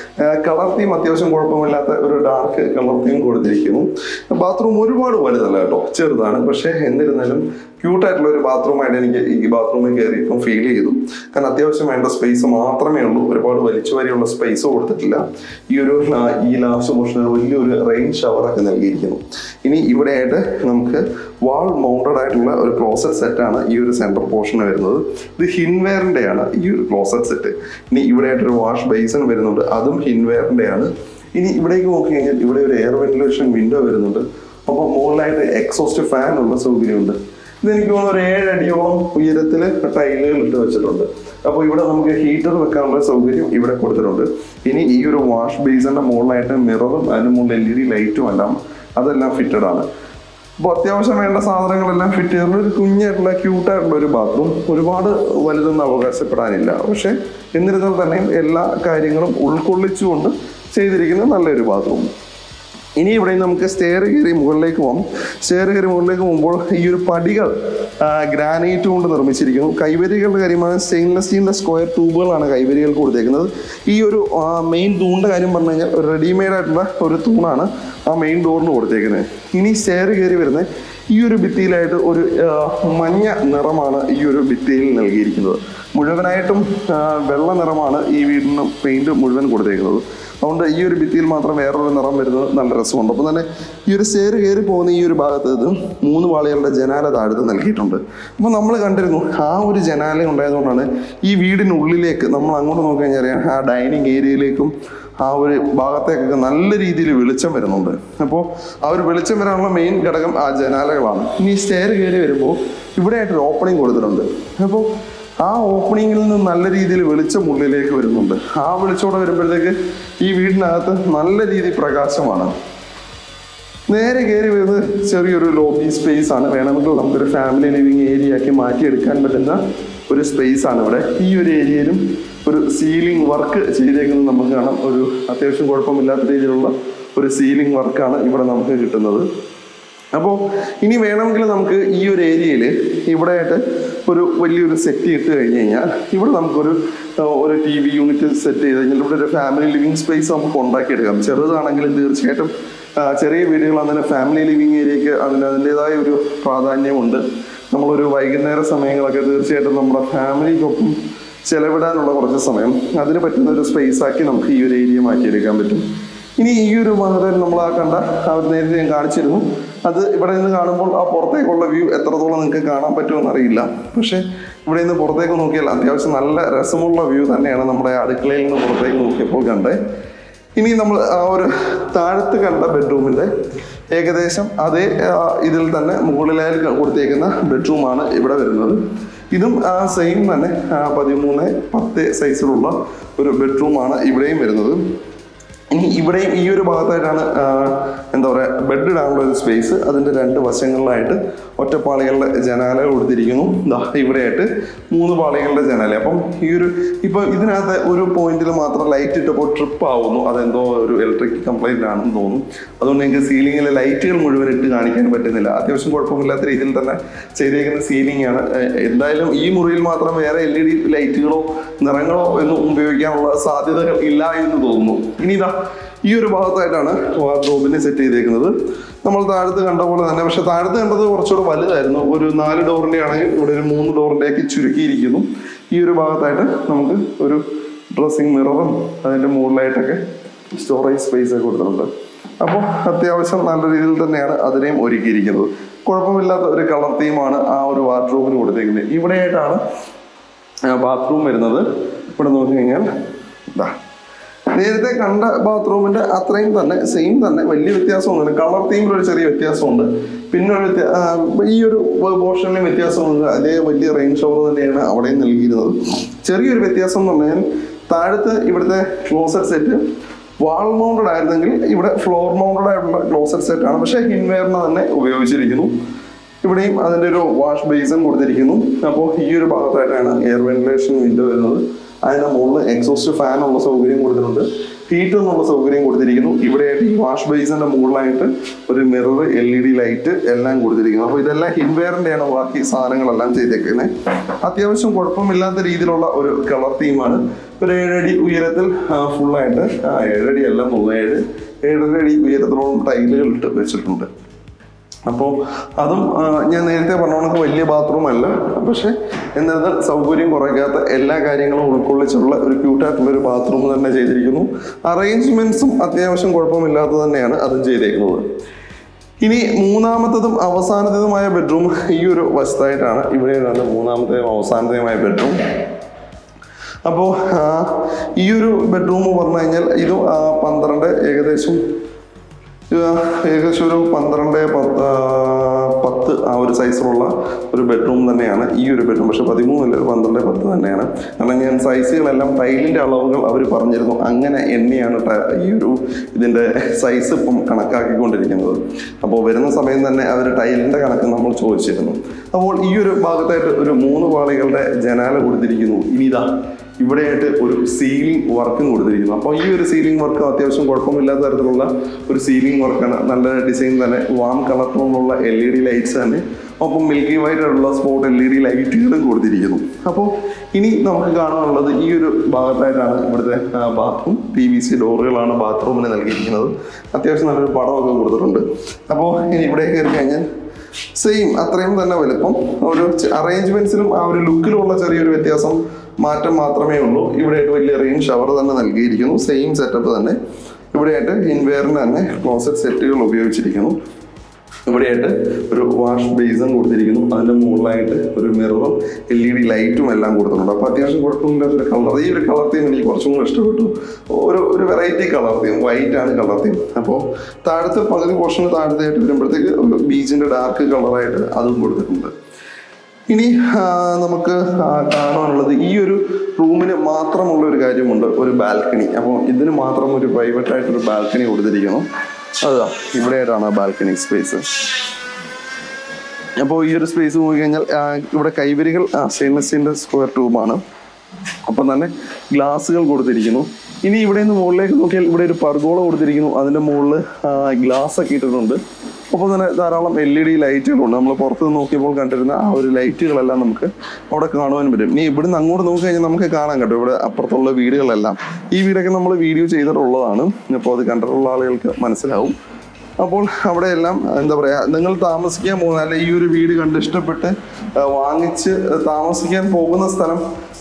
കളർ തീം അത്യാവശ്യം കുഴപ്പമില്ലാത്ത ഒരു ഡാർക്ക് കളർ തീം കൊടുത്തിരിക്കുന്നു ബാത്റൂം ഒരുപാട് വലുതല്ല കേട്ടോ ചെറുതാണ് പക്ഷേ എന്നിരുന്നാലും ക്യൂട്ടായിട്ടുള്ള ഒരു ബാത്റൂമായിട്ട് എനിക്ക് ഈ ബാത്റൂമിൽ കയറിയപ്പം ഫീൽ ചെയ്തു കാരണം അത്യാവശ്യം വേണ്ട സ്പേസ് മാത്രമേ ഉള്ളൂ ഒരുപാട് വലിച്ചു വരെയുള്ള സ്പേസ് കൊടുത്തിട്ടില്ല ഈ ഒരു ലാ- ഈ ലാസ്റ്റ് പോർഷനിൽ വലിയൊരു റെയിൻ ഷവറൊക്കെ നൽകിയിരിക്കുന്നു ഇനി ഇവിടെയായിട്ട് നമുക്ക് വാൾ മൗണ്ടഡ് ആയിട്ടുള്ള ഒരു ക്ലോസറ്റ് സെറ്റാണ് ഈ ഒരു സെൻട്രൽ പോർഷൻ വരുന്നത് ഇത് ഹിൻവെയറിൻ്റെ ആണ് ഈ ഒരു ക്ലോസറ്റ് സെറ്റ് ഇനി ഇവിടെയായിട്ടൊരു വാഷ് ബേസൺ വരുന്നുണ്ട് അതും ഹിൻവെയറിൻ്റെ ആണ് ഇനി ഇവിടേക്ക് നോക്കി കഴിഞ്ഞാൽ ഇവിടെ ഒരു എയർ വെന്റിലേഷൻ വിൻഡോ വരുന്നുണ്ട് അപ്പോൾ മുകളിലായിട്ട് എക്സോസ്റ്റ് ഫാൻ ഉള്ള സൗകര്യമുണ്ട് ഇതെനിക്ക് തോന്നുന്നു ഒരു ഏഴ് അടിയോളം ഉയരത്തിൽ ടൈലുകൾ ഇട്ട് വെച്ചിട്ടുണ്ട് അപ്പോൾ ഇവിടെ നമുക്ക് ഹീറ്റർ വെക്കാനുള്ള സൗകര്യം ഇവിടെ കൊടുത്തിട്ടുണ്ട് ഇനി ഈ ഒരു വാഷ് ബേസിന്റെ മുകളിലായിട്ട് മിററും അതിന് മുകളിൽ എൽ ഇ ഡി ലൈറ്റും എല്ലാം അതെല്ലാം ഫിറ്റഡ് ആണ് അപ്പോൾ അത്യാവശ്യം വേണ്ട സാധനങ്ങളെല്ലാം ഫിറ്റ് ചെയ്തിട്ടുള്ള ഒരു കുഞ്ഞായിട്ടുള്ള ക്യൂട്ടായിട്ടുള്ള ഒരു ബാത്റൂം ഒരുപാട് വലുതെന്ന് അവകാശപ്പെടാനില്ല പക്ഷേ എന്നിരുന്നാൽ തന്നെയും എല്ലാ കാര്യങ്ങളും ഉൾക്കൊള്ളിച്ചുകൊണ്ട് ചെയ്തിരിക്കുന്ന നല്ലൊരു ബാത്റൂം ഇനി ഇവിടെ നമുക്ക് സ്റ്റെയർ കയറി മുകളിലേക്ക് പോകാം സ്റ്റെയർ കയറി മുകളിലേക്ക് പോകുമ്പോൾ ഈ ഒരു പടികൾ ഗ്രാനൈറ്റ് കൊണ്ട് നിർമ്മിച്ചിരിക്കുന്നു കൈവരികളുടെ കാര്യമാണ് സ്റ്റെയിൻലെസ് സ്റ്റീലിൻ്റെ സ്ക്വയർ ട്യൂബുകളാണ് കൈവരികൾക്ക് കൊടുത്തേക്കുന്നത് ഈ ഒരു മെയിൻ തൂണിൻ്റെ കാര്യം പറഞ്ഞു കഴിഞ്ഞാൽ ഒരു റെഡിമെയ്ഡ് ആയിട്ടുള്ള ഒരു തൂണാണ് ആ മെയിൻ ഡോറിന് കൊടുത്തേക്കുന്നത് ഇനി സ്റ്റെയർ കയറി വരുന്നത് ഈ ഒരു ഭിത്തിയിലായിട്ട് ഒരു ആ, മഞ്ഞ നിറമാണ് ഈ ഒരു ഭിത്തിയിൽ നൽകിയിരിക്കുന്നത് മുഴുവനായിട്ടും ആ, വെള്ള നിറമാണ് ഈ വീടിന് പെയിന്റ് മുഴുവൻ കൊടുത്തേക്കുന്നത് അതുകൊണ്ട് ഈ ഒരു ഭിത്തിയിൽ മാത്രം വേറൊരു നിറം വരുന്നത് നല്ല രസമുണ്ട് അപ്പം തന്നെ ഈ ഒരു സ്റ്റെയർ കയറി പോകുന്ന ഈ ഒരു ഭാഗത്ത് ഇത് മൂന്ന് വാളികളുടെ ജനാല താഴത്ത് നൽകിയിട്ടുണ്ട് അപ്പോൾ നമ്മൾ കണ്ടിരുന്നു ആ ഒരു ജനാല ഉണ്ടായതുകൊണ്ടാണ് ഈ വീടിനുള്ളിലേക്ക് നമ്മൾ അങ്ങോട്ട് നോക്കി കഴിഞ്ഞാൽ അറിയാം ആ ഡൈനിങ് ഏരിയയിലേക്കും ആ ഒരു ഭാഗത്തേക്കൊക്കെ നല്ല രീതിയിൽ വെളിച്ചം വരുന്നുണ്ട് അപ്പോൾ ആ ഒരു വെളിച്ചം വരാനുള്ള മെയിൻ ഘടകം ആ ജനാലകളാണ് ഇനി സ്റ്റെയർ കയറി വരുമ്പോൾ ഇവിടെയായിട്ടൊരു ഓപ്പണിംഗ് കൊടുത്തിട്ടുണ്ട് അപ്പോൾ ആ ഓപ്പണിങ്ങിൽ നിന്ന് നല്ല രീതിയിൽ വെളിച്ചം ഉള്ളിലേക്ക് വരുന്നുണ്ട് ആ വെളിച്ചോടെ വരുമ്പോഴത്തേക്ക് ഈ വീടിനകത്ത് നല്ല രീതിയിൽ പ്രകാശമാണ് നേരെ കയറി വരുന്നത് ചെറിയൊരു ലോബി സ്പേസ് ആണ് വേണമെങ്കിൽ നമുക്കൊരു ഫാമിലി ലിവിങ് ഏരിയ ആക്കി മാറ്റിയെടുക്കാൻ പറ്റുന്ന ഒരു സ്പേസ് ആണ് ഇവിടെ ഈ ഒരു ഏരിയയിലും ഒരു സീലിംഗ് വർക്ക് ചെയ്തേക്കുന്നത് നമുക്ക് കാണാം ഒരു അത്യാവശ്യം കുഴപ്പമില്ലാത്ത രീതിയിലുള്ള ഒരു സീലിംഗ് വർക്കാണ് ഇവിടെ നമുക്ക് കിട്ടുന്നത് അപ്പോൾ ഇനി വേണമെങ്കിൽ നമുക്ക് ഈ ഒരു ഏരിയയിൽ ഇവിടെ ആയിട്ട് ഒരു വലിയൊരു സെറ്റ് ഇട്ട് കഴിഞ്ഞ് കഴിഞ്ഞാൽ ഇവിടെ നമുക്കൊരു ആ, ഒരു ടി വി യൂണിറ്റ് സെറ്റ് ചെയ്ത് കഴിഞ്ഞാൽ ഇവിടെ ഒരു ഫാമിലി ലിവിങ് സ്പേസ് നമുക്ക് ഉണ്ടാക്കിയെടുക്കാം ചെറുതാണെങ്കിലും തീർച്ചയായിട്ടും ആ, ചെറിയ വീടുകളാണെങ്കിലും ഫാമിലി ലിവിങ് ഏരിയയ്ക്ക് അതിന് അതിൻ്റെതായ ഒരു പ്രാധാന്യമുണ്ട് നമ്മളൊരു വൈകുന്നേര സമയങ്ങളൊക്കെ തീർച്ചയായിട്ടും നമ്മുടെ ഫാമിലിക്കൊപ്പം ചെലവിടാനുള്ള കുറച്ച് സമയം അതിന് പറ്റുന്ന ഒരു സ്പേസ് ആക്കി നമുക്ക് ഈ ഒരു ഏരിയ മാറ്റിയെടുക്കാൻ പറ്റും ഇനി ഈ ഒരു ഭാഗത്ത് നമ്മൾ ആ കണ്ട ആ ഒരു നേരത്തെ ഞാൻ കാണിച്ചിരുന്നു അത് ഇവിടെ നിന്ന് കാണുമ്പോൾ ആ പുറത്തേക്കുള്ള വ്യൂ എത്രത്തോളം നിങ്ങൾക്ക് കാണാൻ പറ്റുമെന്ന് അറിയില്ല പക്ഷേ ഇവിടെ നിന്ന് പുറത്തേക്ക് നോക്കിയാൽ അത്യാവശ്യം നല്ല രസമുള്ള വ്യൂ തന്നെയാണ് നമ്മുടെ അടുക്കളയിൽ നിന്ന് പുറത്തേക്ക് നോക്കിയപ്പോൾ കണ്ടത് ഇനി നമ്മൾ ആ ഒരു താഴത്ത് കണ്ട ബെഡ്റൂമിൻ്റെ ഏകദേശം അതേ ആ, ഇതിൽ തന്നെ മുകളിലായി കൊടുത്തേക്കുന്ന ബെഡ്റൂമാണ് ഇവിടെ വരുന്നത് ഇതും ആ സെയിം തന്നെ ആ, പതിമൂന്ന് പത്ത് സൈസിലുള്ള ഒരു ബെഡ്റൂമാണ് ഇവിടെയും വരുന്നത് ഇനി ഇവിടെയും ഈ ഒരു ഭാഗത്തായിട്ടാണ് ആ, എന്താ പറയുക ബെഡ് ഇടാനുള്ള ഒരു സ്പേസ് അതിൻ്റെ രണ്ട് വശങ്ങളിലായിട്ട് ഒറ്റപ്പാളികളുടെ ജനാലകൾ കൊടുത്തിരിക്കുന്നു ദാ ഇവിടെയായിട്ട് മൂന്ന് പാളികളുടെ ജനാല അപ്പം ഈ ഒരു ഇപ്പൊ ഇതിനകത്ത് ഒരു പോയിന്റിൽ മാത്രം ലൈറ്റ് ഇട്ടപ്പോൾ ട്രിപ്പ് ആവുന്നു അതെന്തോ ഒരു ഇലക്ട്രിക് കംപ്ലൈന്റ് ആണെന്ന് തോന്നുന്നു അതുകൊണ്ട് നിങ്ങൾക്ക് സീലിംഗിലെ ലൈറ്റുകൾ മുഴുവൻ ഇട്ട് കാണിക്കാൻ പറ്റുന്നില്ല അത്യാവശ്യം കുഴപ്പമില്ലാത്ത രീതിയിൽ തന്നെ ചെയ്തേക്കുന്ന സീലിംഗ് ആണ് ഏഹ് എന്തായാലും ഈ മുറിയിൽ മാത്രം വേറെ എൽ ഇ ഡി ലൈറ്റുകളോ നിറങ്ങളോ ഒന്നും ഉപയോഗിക്കാനുള്ള സാധ്യതകൾ ഇല്ല എന്ന് തോന്നുന്നു ഇനി ഇതാ ഈ ഒരു ഭാഗത്തായിട്ടാണ് വാർഡ്രോബിനെ സെറ്റ് ചെയ്തേക്കുന്നത് നമ്മൾ താഴത്ത് കണ്ട പോലെ തന്നെ പക്ഷെ താഴത്ത് കണ്ടത് കുറച്ചുകൂടെ വലുതായിരുന്നു ഒരു നാല് ഡോറിന്റെ ആണെങ്കിൽ ഇവിടെ ഒരു മൂന്ന് ഡോറിന്റെ ആക്കി ചുരുക്കിയിരിക്കുന്നു ഈ ഒരു ഭാഗത്തായിട്ട് നമുക്ക് ഒരു ഡ്രസ്സിങ് മിററും അതിന്റെ മുകളിലായിട്ടൊക്കെ സ്റ്റോറേജ് സ്പേസ് ഒക്കെ കൊടുത്തിട്ടുണ്ട് അപ്പോൾ അത്യാവശ്യം നല്ല രീതിയിൽ തന്നെയാണ് അതിനെയും ഒരുക്കിയിരിക്കുന്നത് കുഴപ്പമില്ലാത്ത ഒരു കളർ തീമാണ് ആ ഒരു വാർഡ്രോബിന് കൊടുത്തേക്കുന്നത് ഇവിടെയായിട്ടാണ് ബാത്റൂം വരുന്നത് ഇവിടെ നോക്കി കഴിഞ്ഞാൽ ഇതാ നേരത്തെ കണ്ട ബാത്റൂമിന്റെ അത്രയും തന്നെ സെയിം തന്നെ വലിയ വ്യത്യാസമൊന്നുമില്ല കളർ തീമിൽ ഒരു ചെറിയ വ്യത്യാസമുണ്ട് പിന്നെ ഒരു വ്യത്യ- ആ, ഈ ഒരു പോർഷനിലും വ്യത്യാസമുണ്ട് അതേ വലിയ റെയിൻ ഷവർ തന്നെയാണ് അവിടെയും നൽകിയിരുന്നത് ചെറിയൊരു വ്യത്യാസം എന്ന് പറഞ്ഞാൽ താഴത്ത് ഇവിടുത്തെ ക്ലോസറ്റ് സെറ്റ് വാൾ മൗണ്ടഡ് ആയിരുന്നെങ്കിൽ ഇവിടെ ഫ്ലോർ മൗണ്ടഡ് ആയിട്ടുള്ള ക്ലോസറ്റ് സെറ്റ് ആണ് പക്ഷേ ഹിൻവെയറിന് തന്നെ ഉപയോഗിച്ചിരിക്കുന്നു ഇവിടെയും അതിൻ്റെ ഒരു വാഷ് ബേസും കൊടുത്തിരിക്കുന്നു അപ്പോൾ ഈ ഒരു ഭാഗത്തായിട്ടാണ് എയർ വെന്റിലേഷൻ വിൻഡോ വരുന്നത് അതിൻ്റെ മുകളിൽ എക്സോസ്റ്റ് ഫാൻ ഉള്ള സൗകര്യം കൊടുത്തിട്ടുണ്ട് ഹീറ്റർ എന്നുള്ള സൗകര്യം കൊടുത്തിരിക്കുന്നു ഇവിടെയായിട്ട് ഈ വാഷ് ബേസിന്റെ മുകളിലായിട്ട് ഒരു mirror L E D light എല്ലാം കൊടുത്തിരിക്കുന്നു അപ്പോൾ ഇതെല്ലാം ഹിൻവെയറിൻ്റെയാണ് ബാക്കി സാധനങ്ങളെല്ലാം ചെയ്തേക്കുന്നത് അത്യാവശ്യം കുഴപ്പമില്ലാത്ത രീതിയിലുള്ള ഒരു കളർ തീമാണ് ഒരു ഏഴടി ഉയരത്തിൽ ഫുള്ളായിട്ട് ഏഴടി അല്ല മൂന്ന് ഏഴ് ഏഴര അടി ഉയരത്തിലോളം ടൈലുകൾ ഇട്ട് വെച്ചിട്ടുണ്ട് അപ്പോൾ അതും ആ, ഞാൻ നേരത്തെ പറഞ്ഞ കണക്ക് വലിയ ബാത്റൂം അല്ല പക്ഷെ എന്നിരുന്നാൽ സൗകര്യം കുറയ്ക്കാത്ത എല്ലാ കാര്യങ്ങളും ഉൾക്കൊള്ളിച്ചുള്ള ഒരു ക്യൂട്ടായിട്ടുള്ള ഒരു ബാത്റൂം തന്നെ ചെയ്തിരിക്കുന്നു അറേഞ്ച്മെന്റ്സും അത്യാവശ്യം കുഴപ്പമില്ലാത്ത തന്നെയാണ് അതും ചെയ്തേക്കുന്നത് ഇനി മൂന്നാമത്തതും അവസാനത്തേതുമായ ബെഡ്റൂം ഈ ഒരു വശത്തായിട്ടാണ് ഇവിടെയാണ് മൂന്നാമത്തേതും അവസാനത്തേതുമായ ബെഡ്റൂം അപ്പോൾ ഈ ഒരു ബെഡ്റൂം പറഞ്ഞു കഴിഞ്ഞാൽ ഇത് ആ, പന്ത്രണ്ട് ഏകദേശം ഇത് ഏകദേശം ഒരു പന്ത്രണ്ട് പത്ത് ആ, പത്ത് ആ ഒരു സൈസിലുള്ള ഒരു ബെഡ്റൂം തന്നെയാണ് ഈ ഒരു ബെഡ്റൂം പക്ഷെ പതിമൂന്നല്ല ഒരു പന്ത്രണ്ട് പത്ത് തന്നെയാണ് കാരണം ഞാൻ സൈസുകളെല്ലാം ടൈലിൻ്റെ അളവുകൾ അവർ പറഞ്ഞിരുന്നു അങ്ങനെ എന്നെയാണ് ട- ഈ ഒരു ഇതിൻ്റെ സൈസ് ഇപ്പം കണക്കാക്കിക്കൊണ്ടിരിക്കുന്നത് അപ്പോൾ വരുന്ന സമയം തന്നെ അവർ ടൈലിൻ്റെ കണക്ക് നമ്മൾ ചോദിച്ചിരുന്നു അപ്പോൾ ഈ ഒരു ഭാഗത്തായിട്ട് ഒരു മൂന്ന് പാളികളുടെ ജനാല കൊടുത്തിരിക്കുന്നു ഇനി ഇതാ ഇവിടെയായിട്ട് ഒരു സീലിംഗ് വർക്കും കൊടുത്തിരിക്കുന്നു അപ്പോൾ ഈ ഒരു സീലിംഗ് വർക്ക് അത്യാവശ്യം കുഴപ്പമില്ലാത്ത തരത്തിലുള്ള ഒരു സീലിംഗ് വർക്കാണ് നല്ല ഡിസൈൻ തന്നെ വാം കളർ ടോണിലുള്ള എൽ ഇ ഡി ലൈറ്റ്സ് തന്നെ ഒപ്പം മിൽക്കി വൈറ്റ് ആയിട്ടുള്ള സ്പോട്ട് എൽ ഇ ഡി ലൈറ്റുകളും കൊടുത്തിരിക്കുന്നു അപ്പോൾ ഇനി നമുക്ക് കാണാനുള്ളത് ഈ ഒരു ഭാഗത്തായിട്ടാണ് ഇവിടുത്തെ ബാത്റൂം പി വി സി ഡോറുകളാണ് ബാത്റൂമിന് നൽകിയിരിക്കുന്നത് അത്യാവശ്യം നല്ലൊരു പടമൊക്കെ കൊടുത്തിട്ടുണ്ട് അപ്പോൾ ഇനി ഇവിടെ കയറി കഴിഞ്ഞാൽ സെയിം അത്രയും തന്നെ വലുപ്പം ഒരു അറേഞ്ച്മെന്റ്സിലും ആ ഒരു ലുക്കിലുള്ള ചെറിയൊരു വ്യത്യാസം മാറ്റം മാത്രമേ ഉള്ളൂ ഇവിടെയായിട്ട് വലിയ റെയിൻ ഷവർ തന്നെ നൽകിയിരിക്കുന്നു സെയിം സെറ്റപ്പ് തന്നെ ഇവിടെയായിട്ട് ഇൻവെയറിന് തന്നെ ക്ലോസറ്റ് സെറ്റുകൾ ഉപയോഗിച്ചിരിക്കുന്നു ഇവിടെയായിട്ട് ഒരു വാഷ് ബേസും കൊടുത്തിരിക്കുന്നു അതിൻ്റെ മുകളിലായിട്ട് ഒരു മിററും എൽ ഇ ഡി ലൈറ്റും എല്ലാം കൊടുത്തിട്ടുണ്ട് അപ്പോൾ അത്യാവശ്യം കുഴപ്പമില്ലാത്ത ഒരു കളർ ഈ ഒരു കളർ തീം എനിക്ക് കുറച്ചും കൂടെ ഇഷ്ടപ്പെട്ടു ഒരു ഒരു വെറൈറ്റി കളർ തീം വൈറ്റ് ആണ് കളർ തീം അപ്പോൾ താഴത്തെ പകുതി പോർഷൻ താഴത്തായിട്ട് വരുമ്പോഴത്തേക്ക് ഒരു ബീച്ചിൻ്റെ ഡാർക്ക് കളറായിട്ട് അതും കൊടുത്തിട്ടുണ്ട് ഇനി ആ, നമുക്ക് ആ, കാണാനുള്ളത് ഈ ഒരു റൂമിന് മാത്രമുള്ള ഒരു കാര്യമുണ്ട് ഒരു ബാൽക്കണി അപ്പോൾ ഇതിന് മാത്രം ഒരു പ്രൈവറ്റ് ആയിട്ടൊരു ബാൽക്കണി കൊടുത്തിരിക്കുന്നു അതാ ഇവിടെയായിട്ടാണ് ബാൽക്കണി സ്പേസ് അപ്പോൾ ഈ ഒരു സ്പേസ് നോക്കി കഴിഞ്ഞാൽ ആ, ഇവിടെ കൈവരികൾ സ്റ്റെയിൻലെസ് സ്റ്റീലിൻ്റെ സ്ക്വയർ ട്യൂബാണ് ഒപ്പം തന്നെ ഗ്ലാസുകൾ കൊടുത്തിരിക്കുന്നു ഇനി ഇവിടെ നിന്ന് മുകളിലേക്ക് നോക്കിയാൽ ഇവിടെ ഒരു പർഗോള കൊടുത്തിരിക്കുന്നു അതിൻ്റെ മുകളിൽ ഗ്ലാസ് ഒക്കെ ഇട്ടിട്ടുണ്ട് ഒപ്പം തന്നെ ധാരാളം എൽ ഇ ഡി ലൈറ്റുകളുണ്ട് നമ്മൾ പുറത്ത് നിന്ന് നോക്കിയപ്പോൾ കണ്ടിരുന്ന ആ ഒരു ലൈറ്റുകളെല്ലാം നമുക്ക് അവിടെ കാണുവാൻ പറ്റും ഇനി ഇവിടുന്ന് അങ്ങോട്ട് നോക്കി കഴിഞ്ഞാൽ നമുക്ക് കാണാൻ കേട്ടോ ഇവിടെ അപ്പുറത്തുള്ള വീടുകളെല്ലാം ഈ വീടൊക്കെ നമ്മൾ വീഡിയോ ചെയ്തിട്ടുള്ളതാണ് അപ്പോൾ അത് കണ്ടിട്ടുള്ള ആളുകൾക്ക് മനസ്സിലാവും അപ്പോൾ അവിടെ എല്ലാം എന്താ പറയാ നിങ്ങൾ താമസിക്കാൻ പോകുന്ന അല്ലെ ഈ ഒരു വീട് കണ്ട് ഇഷ്ടപ്പെട്ട് ആ, വാങ്ങിച്ച് താമസിക്കാൻ പോകുന്ന സ്ഥലം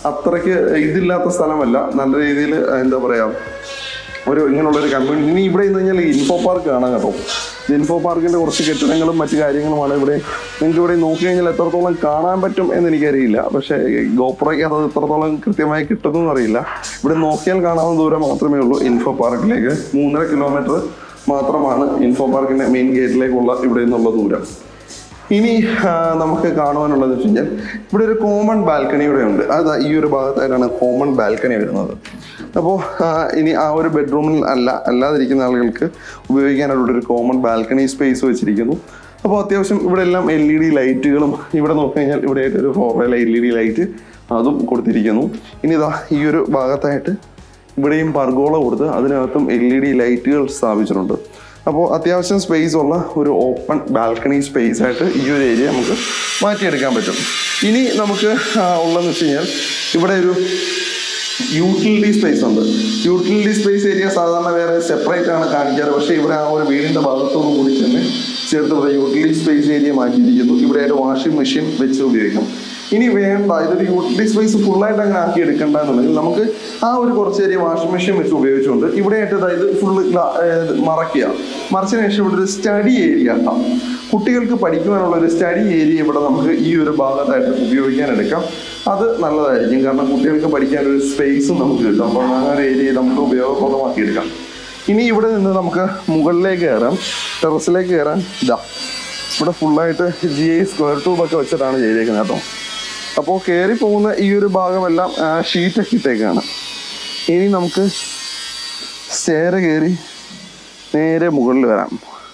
അത്രയ്ക്ക് ഇതില്ലാത്ത സ്ഥലമല്ല നല്ല രീതിയിൽ എന്താ പറയാ ഒരു ഇങ്ങനെയുള്ള ഒരു കമ്മ്യൂണിറ്റി ഇനി ഇവിടെ നിന്ന് കഴിഞ്ഞാൽ ഇൻഫോ പാർക്ക് കാണാൻ കേട്ടോ ഇൻഫോ പാർക്കിന്റെ കുറച്ച് കെട്ടിടങ്ങളും മറ്റു കാര്യങ്ങളുമാണ് ഇവിടെ നിങ്ങൾക്ക് ഇവിടെ നോക്കി കഴിഞ്ഞാൽ എത്രത്തോളം കാണാൻ പറ്റും എന്ന് എനിക്കറിയില്ല പക്ഷേ ഗോപ്രയ്ക്ക് അത് എത്രത്തോളം കൃത്യമായി കിട്ടുമെന്ന് അറിയില്ല ഇവിടെ നോക്കിയാൽ കാണാവുന്ന ദൂരം മാത്രമേ ഉള്ളൂ ഇൻഫോ പാർക്കിലേക്ക് മൂന്നര കിലോമീറ്റർ മാത്രമാണ് ഇൻഫോ പാർക്കിന്റെ മെയിൻ ഗേറ്റിലേക്കുള്ള ഇവിടെ നിന്നുള്ള ദൂരം ഇനി ആ, നമുക്ക് കാണുവാനുള്ളത് വെച്ച് കഴിഞ്ഞാൽ ഇവിടെ ഒരു കോമൺ ബാൽക്കണി ഇവിടെ ഉണ്ട് അത് ഈ ഒരു ഭാഗത്തായിട്ടാണ് കോമൺ ബാൽക്കണി വരുന്നത് അപ്പോൾ ഇനി ആ ഒരു ബെഡ്റൂമിൽ അല്ല അല്ലാതിരിക്കുന്ന ആളുകൾക്ക് ഉപയോഗിക്കാനായിട്ട് ഒരു കോമൺ ബാൽക്കണി സ്പേസ് വെച്ചിരിക്കുന്നു അപ്പോൾ അത്യാവശ്യം ഇവിടെ എല്ലാം എൽ ഇ ഡി ലൈറ്റുകളും ഇവിടെ നോക്കിക്കഴിഞ്ഞാൽ ഇവിടെ ആയിട്ട് ഒരു ഫോർവേല എൽ ഇ ഡി ലൈറ്റ് അതും കൊടുത്തിരിക്കുന്നു ഇനി ഇതാ ഈ ഒരു ഭാഗത്തായിട്ട് ഇവിടെയും പർഗോള കൊടുത്ത് അതിനകത്തും എൽ ഇ ഡി ലൈറ്റുകൾ സ്ഥാപിച്ചിട്ടുണ്ട് അപ്പോൾ അത്യാവശ്യം സ്പേസ് ഉള്ള ഒരു ഓപ്പൺ ബാൽക്കണി സ്പേസ് ആയിട്ട് ഈ ഒരു ഏരിയ നമുക്ക് മാറ്റിയെടുക്കാൻ പറ്റും ഇനി നമുക്ക് ആ, ഉള്ളതെന്ന് വെച്ച് കഴിഞ്ഞാൽ ഇവിടെ ഒരു യൂട്ടിലിറ്റി സ്പേസ് ഉണ്ട് യൂട്ടിലിറ്റി സ്പേസ് ഏരിയ സാധാരണ വേറെ സെപ്പറേറ്റ് ആണ് കാണിക്കാറ് പക്ഷേ ഇവിടെ ആ ഒരു വീടിന്റെ ഭാഗത്തോടു കൂടി തന്നെ ചേർത്ത് ഇവിടെ യൂട്ടിലിറ്റി സ്പേസ് ഏരിയ മാറ്റിയിരിക്കുന്നു ഇവിടെ ആയിട്ട് വാഷിംഗ് മെഷീൻ വെച്ച് ഉപയോഗിക്കാം ഇനി വേണ്ട ഇതൊരു യൂട്ടിലിറ്റി സ്പേസ് ഫുള്ളായിട്ട് അങ്ങനെ ആക്കി എടുക്കണ്ട എന്നുണ്ടെങ്കിൽ നമുക്ക് ആ ഒരു കുറച്ച് ഏരിയ വാഷിംഗ് മെഷീൻ വെച്ച് ഉപയോഗിച്ചുകൊണ്ട് ഇവിടെ ആയിട്ട് അതായത് ഫുള്ള് മറയ്ക്കുക മറിച്ചതിന് ശേഷം ഇവിടെ ഒരു സ്റ്റഡി ഏരിയ ആക്കാം കുട്ടികൾക്ക് പഠിക്കുവാനുള്ള ഒരു സ്റ്റഡി ഏരിയ ഇവിടെ നമുക്ക് ഈ ഒരു ഭാഗത്തായിട്ട് ഉപയോഗിക്കാൻ എടുക്കാം അത് നല്ലതായിരിക്കും കാരണം കുട്ടികൾക്ക് പഠിക്കാൻ ഒരു സ്പേസും നമുക്ക് കിട്ടും അപ്പോൾ ആ ഒരു ഏരിയ നമുക്ക് ഉപയോഗപ്രദമാക്കി എടുക്കാം ഇനി ഇവിടെ നിന്ന് നമുക്ക് മുകളിലേക്ക് കയറാം ടെറസിലേക്ക് കയറാൻ ഇതാ ഇവിടെ ഫുള്ളായിട്ട് ജി ഐ സ്ക്വയർ ട്യൂബൊക്കെ വെച്ചിട്ടാണ് ചെയ്തേക്കുന്നത് കേട്ടോ അപ്പോൾ കയറി പോകുന്ന ഈ ഒരു ഭാഗമെല്ലാം ഷീറ്റൊക്കെ ഇട്ടേക്കാണ് ഇനി നമുക്ക് സ്റ്റെയർ കയറി നേരെ മുകളിൽ വരാം